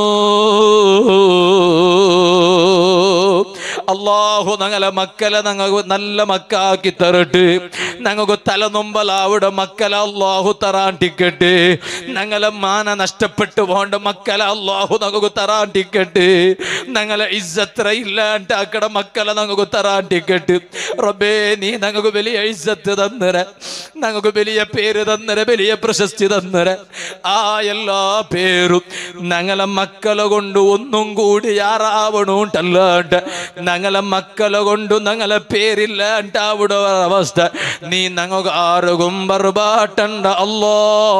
Speaker 2: അള്ളാഹു ഞങ്ങളെ മക്കളെ ഞങ്ങൾക്ക് നല്ല മക്കാക്കി തരട്ട് ഞങ്ങൾക്ക് തലനൊമ്പലാവിടെ മക്കളെ അള്ളാഹു തറാണ്ടിക്കട്ട് ഞങ്ങളെ മാന നഷ്ടപ്പെട്ടു പോണ്ട മക്കളെ അള്ളാഹു ഞങ്ങൾക്ക് തറാണ്ടിക്കട്ട് ഞങ്ങളെ ഇസ്സത്ര ഇല്ലാണ്ടാക്കട മക്കളെ ഞങ്ങൾക്ക് തറാണ്ടിക്കട്ട് റബ്ബേ നീ ഞങ്ങൾക്ക് വലിയ ഇസ്സത്ത് തന്നര ഞങ്ങൾക്ക് വലിയ പേര് തന്നര വലിയ പ്രശസ്തി തന്നര ആ എല്ലാ പേരും ഞങ്ങളെ മക്കളെ കൊണ്ട് ഒന്നും കൂടി ആറാവണോണ്ടല്ലാണ്ട് ഞങ്ങളെ മക്കളെ കൊണ്ട് ഞങ്ങളെ പേരില്ലാണ്ട് അവിടെ അവസ്ഥ നീ ഞങ്ങൾക്ക് ആറുകും ബർബാട്ടണ്ട അല്ലോ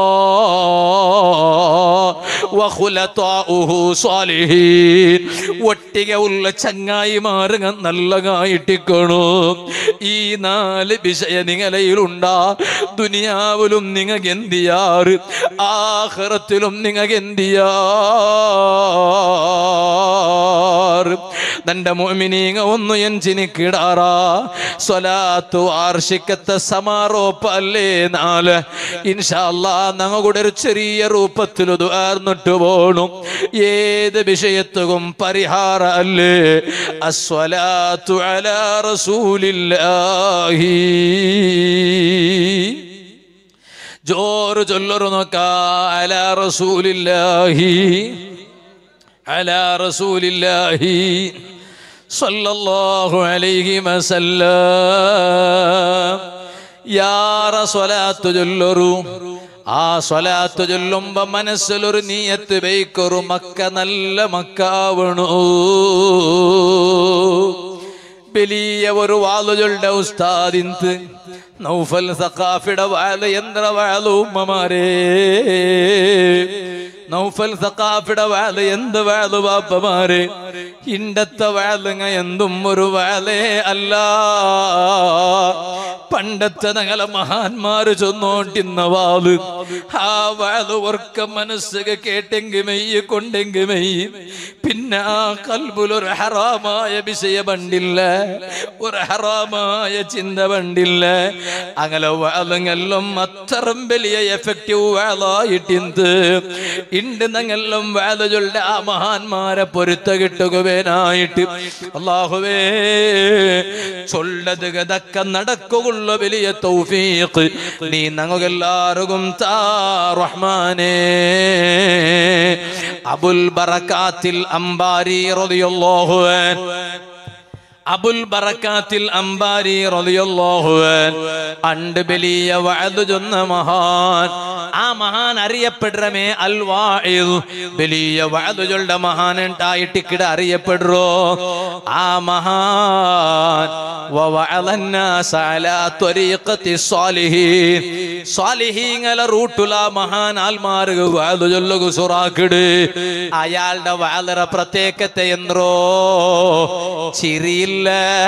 Speaker 2: വഖുലതാഉഹു സ്വാലിഹീൻ ഒട്ടിಗೆ ഉള്ള ചങ്ങായിമാരുങ്ങ നല്ലതായിട്ടിക്കണു ഈ നാല് വിഷയ നിങ്ങളയിലുണ്ടാ ദുനിയാവിലും നിങ്ങൾക്ക് എന്തിയാറ് ആഹ്റത്തിലും നിങ്ങൾക്ക് എന്തിയാറ് തന്റെ മോമിനീങ്ങ ഒന്ന് എഞ്ചിനിക്കിടാറാ സ്വലാത്തു വാർഷികത്തെ സമാരോപ്പ അല്ലേ നാല് ഇൻഷാല്ല ഞങ്ങളുടെ ഒരു ചെറിയ രൂപത്തിൽ ഉയർന്നിട്ട് പോണു ഏത് വിഷയത്തും പരിഹാര അല്ലേ അസ്വലാത്തു അലാ റസൂലില്ലാഹി ജോറ് ചൊല്ലൊരു നോക്ക അലാ റസൂലില്ലാഹി അലാ റസൂലില്ലാഹി സല്ലല്ലാഹു അലൈഹി വസല്ലം യാറ സ്വലാത്തു ചൊല്ലൊരു ആ സ്വലാത്ത് ചൊല്ലുമ്പോ മനസ്സിലൊരു നീയത്ത് വയ്ക്കൊരു മക്ക നല്ല മക്കാവണു വലിയ ഒരു വാളുകളുടെ ഉസ്താദിന്ത് നൗഫൽ സഖാഫിയുടെ വാല് യന്ത്ര വാളു ഉമ്മമാരേ നൗഫൽ സഖാഫിയുടെ വാല് എന്ത് വാളു ബാപ്പമാരെ ഇണ്ടത്തെ വാളുങ്ങ എന്തും ഒരു വാലേ അല്ല പണ്ടത്തെ ഞങ്ങളെ മഹാന്മാര് ചൊന്നോണ്ടിന്ന വാള് ആ വാള് ഓർക്ക മനസ്സുക കേട്ടെങ്കി മെയ്യ് കൊണ്ടെങ്കി മെയ്യ് പിന്നെ ആ കൽബുലൊരു ഹറാമായ വിഷയ പണ്ടില്ല ഒരു ഹറാമായ ചിന്ത പണ്ടില്ല അങ്ങനെ വാളുങ്ങെല്ലാം അത്തരം വലിയ എഫക്റ്റീവ് വാളായിട്ടിന്ത് ഇണ്ട് ഞങ്ങളെല്ലാം വാളുകളുടെ ആ മഹാന്മാരെ പൊരുത്ത കിട്ടുകവേനായിട്ട് അള്ളാഹുവേ ചൊല്ലത് ഗതക്ക നടക്കുള്ള വലിയ തൗഫീഖ് നീ ഞങ്ങൾക്കെല്ലാവർക്കും താ റഹ്മാനേ അബുൽ ബറക്കാത്തിൽ അംബാരി റളിയല്ലാഹു അൻഹു അബുൽ ബറക്കാത്തിൽ അംബാരി റളിയല്ലാഹു അൻഹു അണ്ട് വലിയ വഅദ് ചൊന്ന മഹാൻ ആ മഹാൻ അറിയപ്പെടുറമേ അൽ വാഇദ് വലിയ വഅദ് ചൊല്ല മഹാൻ ഉണ്ടായിട്ടിക്കിട അറിയപ്പെടുറോ ആ മഹാൻ ووعظ الناس على طريقة الصالحين സ്വാലിഹീങ്ങള റൂട്ടുല മഹാൻ ആൽമാർഗ് വാതു ചൊല്ലുക സുറാക്കിട് അയാളുടെ വാലറ പ്രത്യേകത്തെ എന്തോ ചിരിയില്ല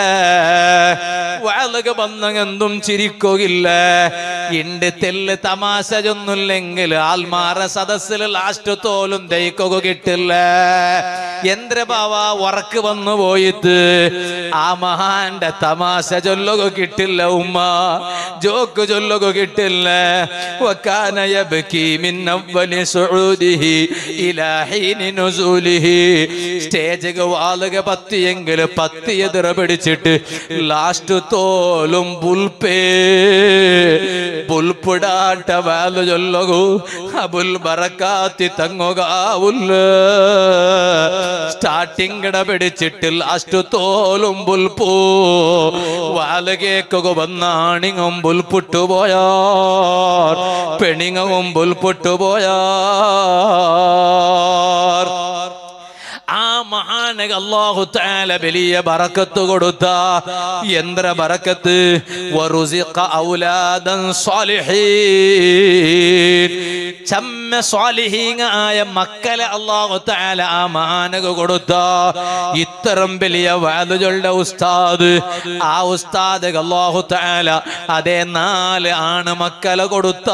Speaker 2: വാലക ബന്ധങ്ങെന്തും ചിരിക്കുകയില്ല ഇണ്ട് തെല്ല് തമാശ ചൊന്നില്ലെങ്കിൽ ആൽമാറ സദസ്സിൽ ലാസ്റ്റ് തോലും ദയിക്കുക കിട്ടില്ല യന്ത്രഭാവ ഉറക്ക് വന്നു പോയിട്ട് ആ മഹാന്റെ തമാശ ചൊല്ലുക കിട്ടില്ല ഉമ്മ ജോക്ക് ചൊല്ലുക കിട്ടില്ല وكان يبكي من أول صعوده إلى حين نزوله സ്റ്റേജ് വാളുക പത്തിയെങ്കിൽ പത്തി എതിര പിടിച്ചിട്ട് ലാസ്റ്റ് തോലും പുൽപേ പുൽപ്പിടാട്ട വാല് ചൊല്ലകൂ അബുൽ ബറക്കാത്തി തങ്ങുകാവുല്ല സ്റ്റാർട്ടിങ് കിട പിടിച്ചിട്ട് ലാസ്റ്റ് തോലും പുൽപ്പൂ വാല് കേക്കുക വന്നാണിങ്ങും പുൽപുട്ടു പോയാ പെണിങ്ങും പുൽപുട്ടു പോയാ ആ മഹാ മഹാനക അല്ലാഹു തആല വലിയ ബറക്കത്ത് കൊടുത്ത യന്ത്ര ബറക്കത്ത് വറുസിഖ ഔലാദൻ സ്വാലിഹീൻ ചമ്മ സ്വാലിഹീങ്ങ ആയ മക്കളെ അല്ലാഹു തആല ആ മഹാനക കൊടുത്ത ഇത്തരം വലിയ വാലുകളുടെ ഉസ്താദ് ആ ഉസ്താദ് അല്ലാഹു തആല അതേ നാല് ആണ് മക്കളെ കൊടുത്ത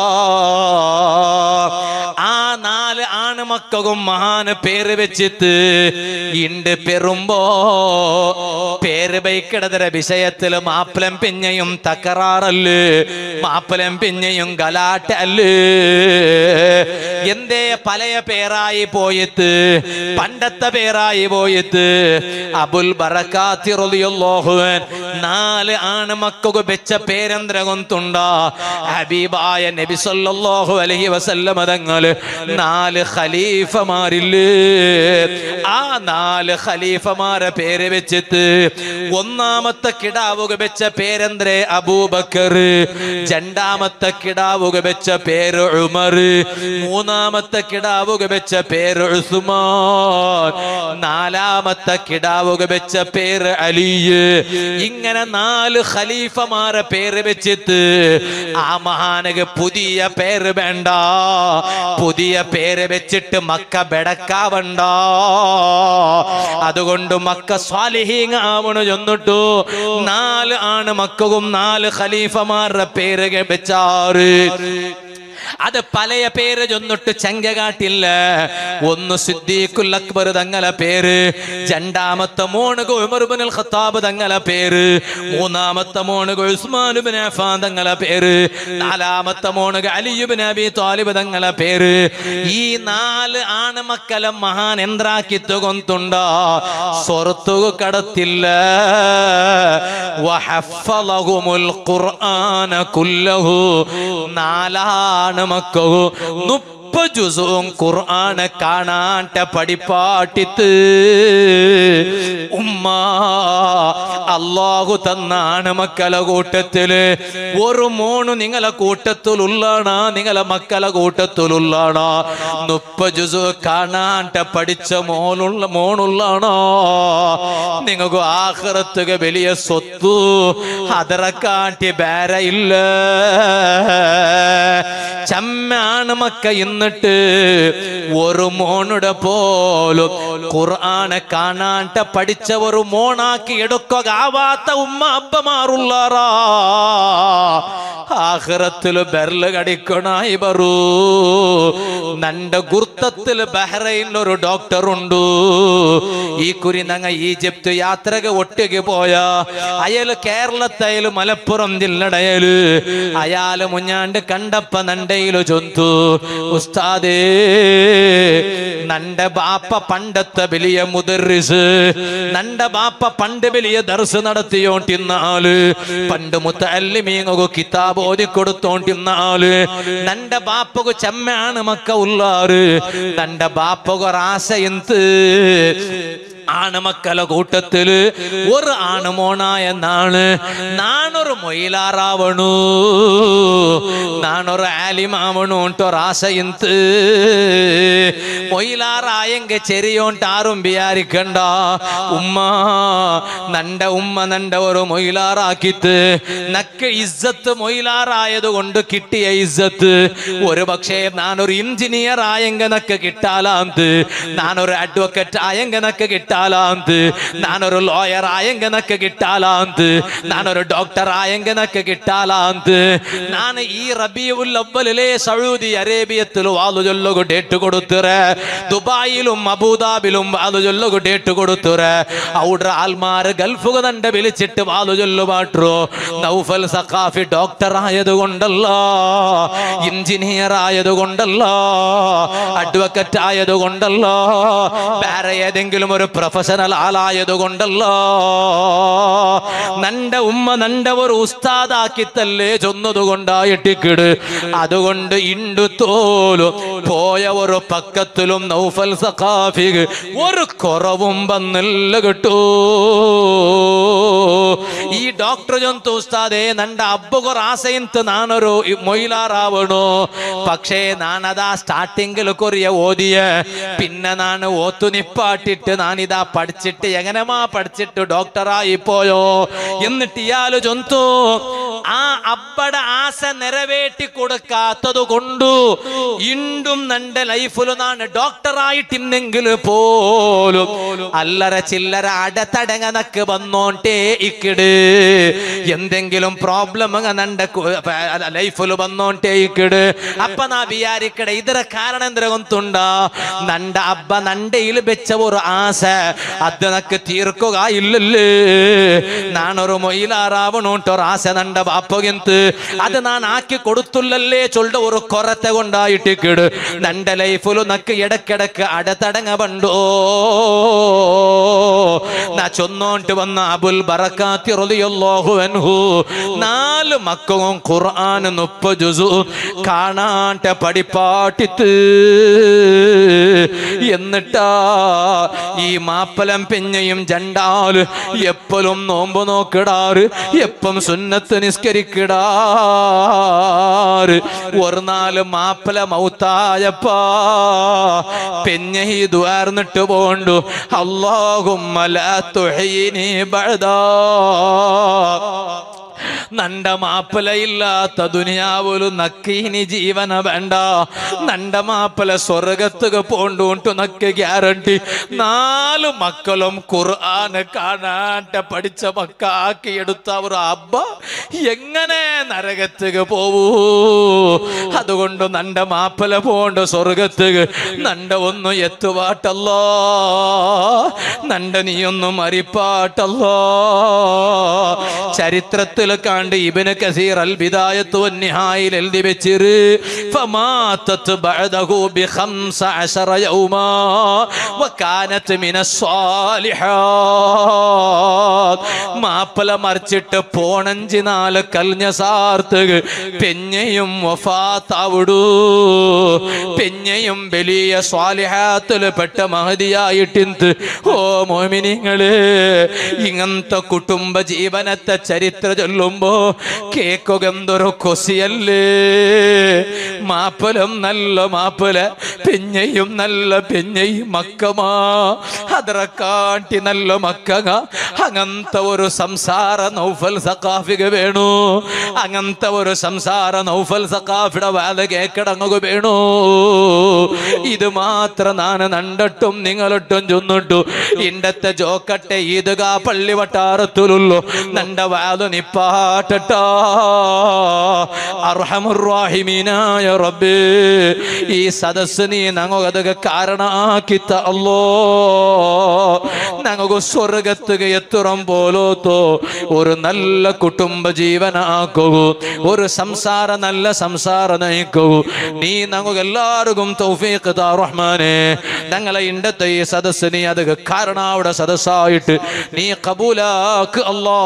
Speaker 2: ആ നാല് ആണ് മക്കൾക്കും മഹാന് പേര് വെച്ചിട്ട് ഇണ്ട് പെറുമ്പോ പേര് ബൈക്കിടതര വിഷയത്തില് മാപ്പിളം പിഞ്ഞയും തക്കറാറല്ല് മാപ്പിളം പിഞ്ഞയും ഗലാട്ടല്ല് എന്തേ പലയ പേരായി പോയിട്ട് പണ്ടത്തെ പേരായി പോയിട്ട് അബുൽ ബറക്കാത്തി റളിയല്ലാഹുവൻ നാല് ആണ് മക്കൾക്ക് വെച്ച പേരെന്തരകൊന്തുണ്ട ഹബീബായ നബി സല്ലല്ലാഹു അലൈഹി വസല്ലമ തങ്ങള് നാല് ഖലീഫമാരില്ലേ ആ നാല് ഖലീഫമാരെ പേര് വെച്ചിട്ട് ഒന്നാമത്തെ കിടാവുക വെച്ച പേരെന്തരെ അബൂബക്കർ രണ്ടാമത്തെ കിടാവുക വെച്ച പേര് ഉമർ മൂന്നാമത്തെ കിടാവുക വെച്ച പേര് ഉസ്മാൻ നാലാമത്തെ കിടാവുക വെച്ച പേര് അലി ഇങ്ങനെ നാല് ഖലീഫമാരെ പേര് വെച്ചിട്ട് ആ മഹാനക്ക് പുതിയ പേര് വേണ്ട പുതിയ പേര് വെച്ചിട്ട് മക്ക ബെടക്കാവണ്ട അതുകൊണ്ട് മക്ക സ്വാലിഹീങ് ആവണു ചെന്നിട്ടു നാല് ആണ് മക്കവും നാല് ഖലീഫമാരുടെ പേര് വെച്ചാറ് അത് പലയ പേര് ചൊന്നിട്ട് ചങ്ക കാട്ടില്ല ഒന്ന് സിദ്ദീഖുൽ അക്ബർ തങ്ങളെ പേര് രണ്ടാമത്തെ മോണുക ഉമർബുൽ ഖത്താബ് തങ്ങളെ പേര് മൂന്നാമത്തെ മോണുക ഉസ്മാൻ ബിൻ അഫാൻ തങ്ങളെ പേര് നാലാമത്തെ മോണുക അലിയുബിൻ അബി താലിബ് തങ്ങളെ പേര് ഈ നാല് ആണമക്കളെ മഹാൻ എന്താക്കി കൊന്തുണ്ട സ്വർത്തു കടത്തില്ല വഹഫളഹുമുൽ ഖുർആന കുല്ലഹു നാലാണ് മക്കഹു മുപ്പ ജുസും ഖുർആന കാണാണ്ട പഠിപ്പാട്ടിത്ത് ഉമ്മ അള്ളാഹു തന്നാണ് മക്കളെ കൂട്ടത്തില് ഒരു മോണു നിങ്ങളെ കൂട്ടത്തിലുള്ളാണ നിങ്ങളെ മക്കളെ കൂട്ടത്തിലുള്ളാണ മുപ്പ ജുസു കാണാണ്ട പഠിച്ച മോനുള്ള മോണുള്ളാണോ നിങ്ങൾക്ക് ആഹ്റത്തുക വലിയ സ്വത്തു അതറക്കാട്ടി ബേര ഇല്ല ചമ്മാണ് മക്ക ഇന്നിട്ട് ഒരു മോണുടെ പോലും ഖുർആനെ കാണാണ്ട പഠിച്ച ഒരു മോണാക്കി എടുക്കുക ആവാത്ത ഉമ്മ അപ്പമാറുള്ളാറാ ആഹ്റത്തില് ബെർല് കടിക്കണായി ബറൂ നന്റെ ഗുർത്തത്തില് ബഹ്റൈനിൽ ഒരു ഡോക്ടർ ഉണ്ട് ഈ കുരി നങ്ങ ഈജിപ്ത് യാത്രക്ക് ഒട്ടുകെ പോയ അയാള് കേരളത്തയല് മലപ്പുറം ജില്ലടയല് അയാള് മുഞ്ഞാണ്ട് കണ്ടപ്പ നണ്ടയില് ചൊന്തു ഉസ്താദേ നന്റെ ബാപ്പ പണ്ടത്തെ വലിയ മുദറിസ് നന്റെ ബാപ്പ പണ്ട് വലിയ ദർസ് നടത്തിയോണ്ടിന്നാല് പണ്ട് മുത്തല്ലിമീങ്ങു കിതാബ് ഓതി കൊടുത്തോണ്ടിന്നാല് നന്റെ ബാപ്പകു ചെമ്മയാണ് മക്ക ഉള്ളാറ് നന്റെ ബാപ്പകു റാസ എന്ത് ആണുമക്കളെ കൂട്ടത്തില് ഒരു ആണുമോണായ നാണ് നാണൊരു മൊയിലാറാവണു നാണൊരു ആലിമാവണു ഒരാശയിന്ത് മൊയിലാറായെങ്ക ചെറിയോണ്ട് ആരും വിചാരിക്കണ്ട ഉമ്മ നണ്ട ഉമ്മ നണ്ട ഒരു മൊയിലാറാക്കിത്ത് നക്ക് ഇസ്സത്ത് മൊയിലാറായത് കൊണ്ട് കിട്ടിയ ഇസ്സത്ത് ഒരു പക്ഷേ ഞാനൊരു എഞ്ചിനീയർ ആയെങ്ക നക്ക് കിട്ടാലാന്ത് ഞാനൊരു അഡ്വക്കറ്റ് ആയെങ്ക നക്ക് കിട്ടാലാന്ത് ഞാനൊരു ലോയർ ആയെങ്ക നക്ക് കിട്ടാലാന്ത് ഞാനൊരു ഡോക്ടർ ആയെങ്ക നക്ക് കിട്ടാലാന്ത് ನಾನು ಈ ರಬಿಯುಲ್ ಅವ್ವಲಿலே സൗദി അറേബ്യത്തിൽ വാളു ചൊല്ലുക ഡേറ്റ് കൊടുത്തുറ ദുബായിലും അബുദാബിലും വാളു ചൊല്ലുക ഡേറ്റ് കൊടുത്തുറ ഔഡ്ര ആൽമാർ ഗൾഫുക തന്റെ വിളിച്ചിട്ട് വാളു ചൊല്ലുപാട്ടു നൗഫൽ സഖാഫി ഡോക്ടർ ആയതുകൊണ്ടല്ല എഞ്ചിനീയർ ആയതുകൊണ്ടല്ല അഡ്വക്കറ്റ് ആയതുകൊണ്ടല്ല വേറെ ഏതെങ്കിലും ഒരു പ്രൊഫഷണൽ ആളായതുകൊണ്ടല്ല നന്റെ ഉമ്മ നന്റെ ഒരു ഉസ്താദാക്കിത്തല്ലേ ചൊന്നതുകൊണ്ടായിട്ടിക്കിട് അതുകൊണ്ട് ഇണ്ടു തോലും പോയ ഒരു പക്കത്തിലും നൗഫൽ സഖാഫിക്ക് ഒരു കുറവും വന്നില്ല കിട്ടൂ ಈ ಡಾಕ್ಟರ್ ಜಂತು ಉಸ್ತಾದೆ ನಂಡ ಹಬ್ಬಗೊರ ಆಸೆ ಇಂತ ನಾನೊರು മൊയിലാറാവണോ പക്ഷേ ഞാനതാ സ്റ്റാർട്ടിങ്ങിൽ കൊറിയ ഓതിയ പിന്നെ ഞാൻ ഓത്തു നിപ്പാട്ടിട്ട് ഞാനിതാ പഠിച്ചിട്ട് എങ്ങനെമാ പഠിച്ചിട്ട് ഡോക്ടറായി പോയോ എന്നിട്ട് ഇയാള് ചൊന്തു ആ അബ്ബടെ ആശ നിറവേറ്റി കൊടുക്കാത്തത് കൊണ്ടു ഇണ്ടും നന്റെ ലൈഫിൽ ഞാൻ ഡോക്ടറായിട്ടിന്നെങ്കിൽ പോലും അല്ലറ ചില്ലറ അടത്തടങ്ങനക്ക് വന്നോണ്ടേ ഇക്കിട് എന്തെങ്കിലും പ്രോബ്ലം നന്റെ ലൈഫിൽ വന്നോണ്ടേ ഇക്കിട് അപ്പ നാ വിചാരിക്കട ಇದರ ಕಾರಣ ಎಂದ್ರೆ ಗೊತ್ತುಂಡ ನಂಡ ಹಬ್ಬ ನಂಡೆയിൽ വെച്ച ഒരു ആശ അത് നക്ക് തീർക്കുക ഇല്ലല്ലേ നാനൊരു മൊയിലാറാവണോട്ട് ഒരു ആശ നണ്ട ബാപ്പകിന്ത് അത് ഞാൻ ആക്കി കൊടുത്തുള്ളല്ലേ ചൊല്ല ഒരു കൊറത്തെ കൊണ്ടായിട്ട് കിട് നന്റെ ലൈഫിൽ നക്ക് ഇടക്കിടക്ക് അടത്തടങ്ങ പണ്ടോ നാ ചൊന്നോണ്ട് വന്ന അബുൽ ബറക്കാത്തി റളിയല്ലാഹു അൻഹു നാല് മക്കളും ഖുർആൻ മുപ്പ ജുസു കാണാണ്ട പഠിപ്പാട്ടിത്ത് എന്നിട്ടാ ഈ മാപ്പലം പെഞ്ഞയും ജണ്ടാല് എപ്പോഴും നോമ്പ് നോക്കിടാറ് എപ്പം സുന്നത്ത് നിസ്കരിക്കിടാറ് ഒരു നാല് മാപ്പല മൗത്തായപ്പാ പെഞ്ഞ ഈ ദ്വാർന്നിട്ട് പോണ്ടു അള്ളാഹുമ്മല തുഹയിനി ബഴദാ നണ്ട മാപ്പല ഇല്ലാത്ത ദുനിയാവൊരു നക്കീനി ജീവന വേണ്ട നണ്ട മാപ്പല സ്വർഗത്തുക പോണ്ടൂണ്ടു നക്ക് ഗ്യാരണ്ടി നാല് മക്കളും ഖുർആന് കാണാണ്ട പഠിച്ച മക്കാക്കി എടുത്ത ഒരു അബ്ബ എങ്ങനെ നരകത്തുക പോവൂ അതുകൊണ്ട് നണ്ട മാപ്പല പോണ്ട് സ്വർഗത്തുക നണ്ട ഒന്നും എത്തുവാട്ടല്ലോ നണ്ട നീയൊന്നും അരിപ്പാട്ടല്ലോ ചരിത്രത്തിൽ കണ്ട് ഇബിന് കസീർ അൽ ബിദായത്തു വന്നിഹായിൽ എഴുതി വെച്ചിര് ഫമാത്തത്ത് ബഅദഹു ബിഖംസ അശറ യൗമാ വകാനത്ത് മിന സ്വാലിഹാത്ത് മാപ്പല മറിച്ചിട്ട് പോണഞ്ചി നാല് കൽഞ്ഞ സാർത്തുക പെഞ്ഞയും വഫാത്താവിടൂ പെഞ്ഞയും വലിയ സ്വാലിഹാത്തിൽ പെട്ട മഹതിയായിട്ടിന്ത് ഓ മോമിനിങ്ങള് ഇങ്ങനത്തെ കുടുംബ ജീവനത്തെ ചരിത്ര ചൊല്ലുമ്പോ കേക്കുക എന്തൊരു കൊസിയല്ലേ മാപ്പലും നല്ല മാപ്പല പെഞ്ഞയും നല്ല പെഞ്ഞയും മക്കമാ ಅದರ ಕಾಂಟಿ ನಲ್ಲ ಮಕ್ಕಗ ಹಂಗಂತ ഒരു സംസാര നൗഫൽ സഖാഫിക വേണു അങ്ങനത്ത ഒരു സംസാര നൗഫൽ സഖാഫിയുടെ വാല കേക്കടങ്ങുക വേണു ഇത് മാത്രം നാന് നണ്ടട്ടും നിങ്ങളൊട്ടും ചൊന്നിട്ടു ഇണ്ടത്തെ ജോക്കട്ടെ ഈദ്ഗാ പള്ളി വട്ടാരത്തിലുള്ളു നണ്ട വാല് നിപ്പാട്ടട്ട അർഹമുറാഹിമീനായ റബ്ബേ ഈ സദസ് നീ നങ്ങോകതക കാരണാക്കിത്ത അല്ലോ ഞങ്ങൾക്ക് സ്വർഗത്തുക എത്തുറം പോലോത്തോ ഒരു നല്ല കുടുംബ ജീവനാക്കൂ ഒരു സംസാര നല്ല സംസാര നയിക്കൂ നീ ഞങ്ങൾക്ക് എല്ലാവർക്കും തൗഫീഖ് താ റഹ്മാനെ ഞങ്ങളെ ഇണ്ടത്തെ ഈ സദസ് നീ അത് കാരണാവിടെ സദസ്സായിട്ട് നീ കബൂലാക്ക് അല്ലാ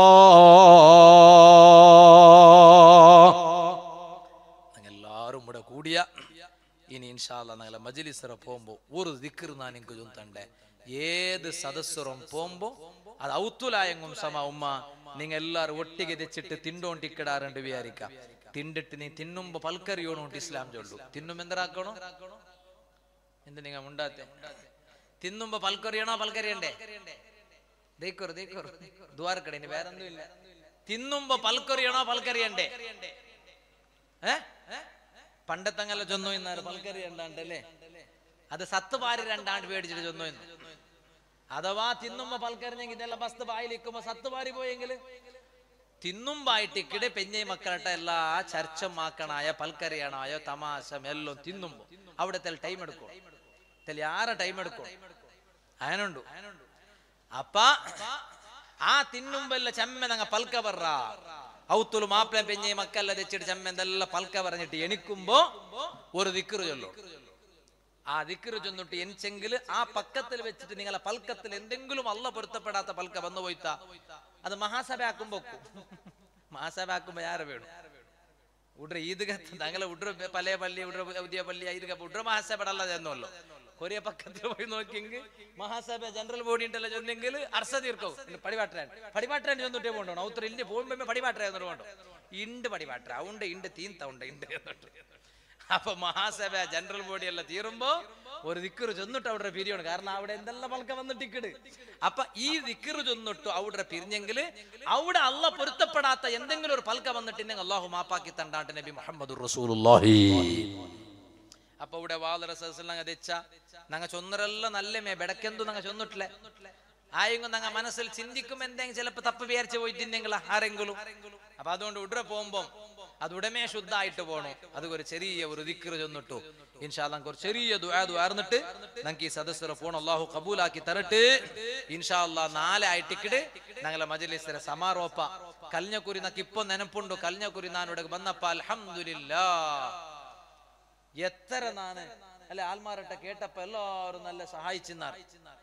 Speaker 1: എല്ലാരും ഇവിടെ കൂടിയ ഇനി ഇൻഷാല്ല ഞങ്ങളെ മജ്ലിസറ പോകുമ്പോ ഒരു ദിക്കർ ഞാൻ എനിക്ക് ചൊന്തണ്ടേ ഏത് സദസ്സറും പോകുമ്പോ അത് ഔത്തുലായെങ്കും സമ ഉമ്മ നിങ്ങൾ എല്ലാരും ഒട്ടിಗೆ തെച്ചിട്ട് തിണ്ടോണ്ടിക്കിടാറുണ്ട് വിചാരിക്ക തിണ്ടിട്ട് നീ തിന്നുമ്പോ പൽക്കറിയോണോണ്ട് ഇസ്ലാം ചൊല്ലു തിന്നും എന്തരാക്കണോ എന്ത് നിങ്ങൾ ഉണ്ടാത്തെ തിന്നുമ്പോ പൽക്കറിയണോ പൽക്കറിയണ്ടേ ദൈക്കോറ് ദൈക്കോറ് ദ്വാരക്കട ഇനി വേറൊന്നും ഇല്ല തിന്നുമ്പോ പൽക്കറിയണോ പൽക്കറിയണ്ടേ ഏ പണ്ടത്തങ്ങല്ല ചൊന്നു ഇന്നാറ് പൽക്കറി രണ്ടാണ്ടല്ലേ അത് സത്ത് പാരി രണ്ടാണ്ട് പേടിച്ചിട്ട് ചൊന്നു ഇന്ന് അഥവാ തിന്നുമ്പോ പൽക്കറിഞ്ഞെങ്കിൽ ഇതെല്ലാം ബസ്ത് പായിലിക്കുമ്പോ സത്ത് പാരി പോയെങ്കിൽ തിന്നുമ്പായിട്ടിക്കിടെ പെഞ്ഞൈ മക്കളട്ടെ എല്ലാ ചർച്ചമാക്കണായ പൽക്കറിയണായോ തമാശം എല്ലാം തിന്നുമ്പോ അവിടത്തെ ടൈം എടുക്കും തെല്ല ആരെ ടൈം എടുക്കും അതിനുണ്ടു അപ്പ ആ തിന്നുമ്പല്ല ചെമ്മ നങ്ങ പൽക്ക പറ ഔത്തുಲು മാപ്പിള പെഞ്ഞി മക്കല്ല തെച്ചിട്ട് ചെമ്മെന്തെല്ലാം പൽക്ക പറഞ്ഞിട്ട് എണിക്കുമ്പോ ഒരു ദിക്കറ് ചൊല്ലു ആ ദിക്കറ് ചൊന്നിട്ട് എനിച്ചെങ്കിൽ ആ പക്കത്തിൽ വെച്ചിട്ട് നിങ്ങളെ പൽക്കത്തിൽ എന്തെങ്കിലും അല്ല പൊരുത്തപ്പെടാത്ത പൽക്ക വന്നു പോയിത്ത അത് മഹാസഭ ആക്കുമ്പോ മഹാസഭ ആക്കുമ്പോ ആരെ വേണം ഉಡ್ರ ಈದ್ಗ ഞങ്ങളെ ഉಡ್ರ പല പള്ളി ഉಡ್ര പുതിയ പള്ളി ഈദ്ಗ ഉಡ್ര മഹാസഭടല്ല ചെന്നല്ലോ കൊറിയ പക്കത്തിൽ പോയി നോക്കിയെങ്കിൽ മഹാസഭ ജനറൽ ബോഡി ഉണ്ടല്ലോ ചൊന്നെങ്കിൽ അർസ തീർക്കോ പടിപാട്ടാൻ പടിപാട്ടാൻ ചെന്നിട്ടേ പോകണ്ടോ ഔത്ര ഇല്ല പോകുമ്പോ പടിപാട്ടാ എന്നിട്ട് പോകണ്ടോ ഇണ്ട് പടിപാട്ട ഉണ്ട് ഇണ്ട് തീന്ത ഉണ്ട് ഇണ്ട് എന്നിട്ട് അപ്പൊ മഹാസഭ ജനറൽ ബോഡി എല്ലാം തീരുമ്പോ ഒരു ദിക്കറ് ചെന്നിട്ട് അവിടെ പിരിയാണ് കാരണം അവിടെ എന്തെല്ലാം പൽക്ക വന്നിട്ട് ഇക്കട് അപ്പൊ ഈ ദിക്കറ് ചെന്നിട്ട് അവിടെ പിരിഞ്ഞെങ്കിൽ അവിടെ അല്ല പൊരുത്തപ്പെടാത്ത എന്തെങ്കിലും ഒരു പൽക്ക വന്നിട്ടുണ്ടെങ്കിൽ അള്ളാഹു മാപ്പാക്കി തണ്ടാണ്ട് നബി മുഹമ്മദ് റസൂലുള്ളാഹി അപ്പൊ ഇവിടെ വാദ സദസ്സിലങ്ങ തെച്ച നങ്ങ ചൊന്നരെല്ലാം നല്ല മേ ബെടക്കെന്തു നങ്ങ ചൊന്നിട്ടില്ലേ ആയെങ്കിലും നങ്ങ മനസ്സിൽ ചിന്തിക്കും എന്തെങ്കിലും ചിലപ്പോ തപ്പ് വിചാരിച്ചു പോയിട്ടുണ്ടെങ്കിലാ ആരെങ്കിലും അപ്പൊ അതുകൊണ്ട് ഉടനെ പോകുമ്പം അത് ഉടമേ ശുദ്ധമായിട്ട് പോണു അത് ഒരു ചെറിയ ഒരു ദിക്കറ് ചൊന്നിട്ടു ഇൻഷാ അല്ലാ ഒരു ചെറിയ ദുആ ദുആർന്നിട്ട് നമുക്ക് ഈ സദസ്സിലെ ഫോൺ അള്ളാഹു കബൂലാക്കി തരട്ട് ഇൻഷാ അല്ലാ നാലായിട്ടിക്കിട് ഞങ്ങളെ മജലിസിലെ സമാരോപ്പ കല്ഞ്ഞക്കുരി നക്ക് ഇപ്പൊ നെനപ്പുണ്ടു കല്ഞ്ഞക്കുരി നാനിവിടെ വന്നപ്പ അൽഹംദുലില്ലാ എത്ര നാണ് അല്ലെ ആൽമാരട്ടെ കേട്ടപ്പോ എല്ലാവരും നല്ല സഹായിച്ചിന്നാർ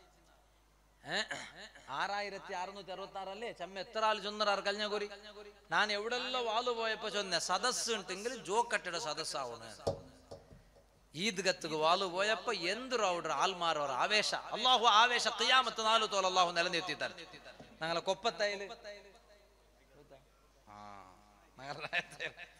Speaker 1: ആറായിരത്തി അറുന്നൂറ്റി അറുപത്തി ആറല്ലേ ചമ്മ എത്ര ആൾ ചൊന്നറാർ കല്ഞ്ഞകുരി ഞാൻ എവിടെല്ലോ വാളു പോയപ്പോ ചൊന്ന സദസ് ഉണ്ടെങ്കിൽ ജോക്കಟ್ಟಡ സദസ്സാവണ് ഈദ്ഗത്തുക്ക് വാളു പോയപ്പോ എന്തൊരു അവിടെ ആൽമാരോർ ആവേശ അള്ളാഹു ആവേശ കിയാമത്ത് നാലു തോൽ അള്ളാഹു നിലനിർത്തി തരും ഞങ്ങളെ കൊപ്പത്തയില് ആ ഞങ്ങളുടെ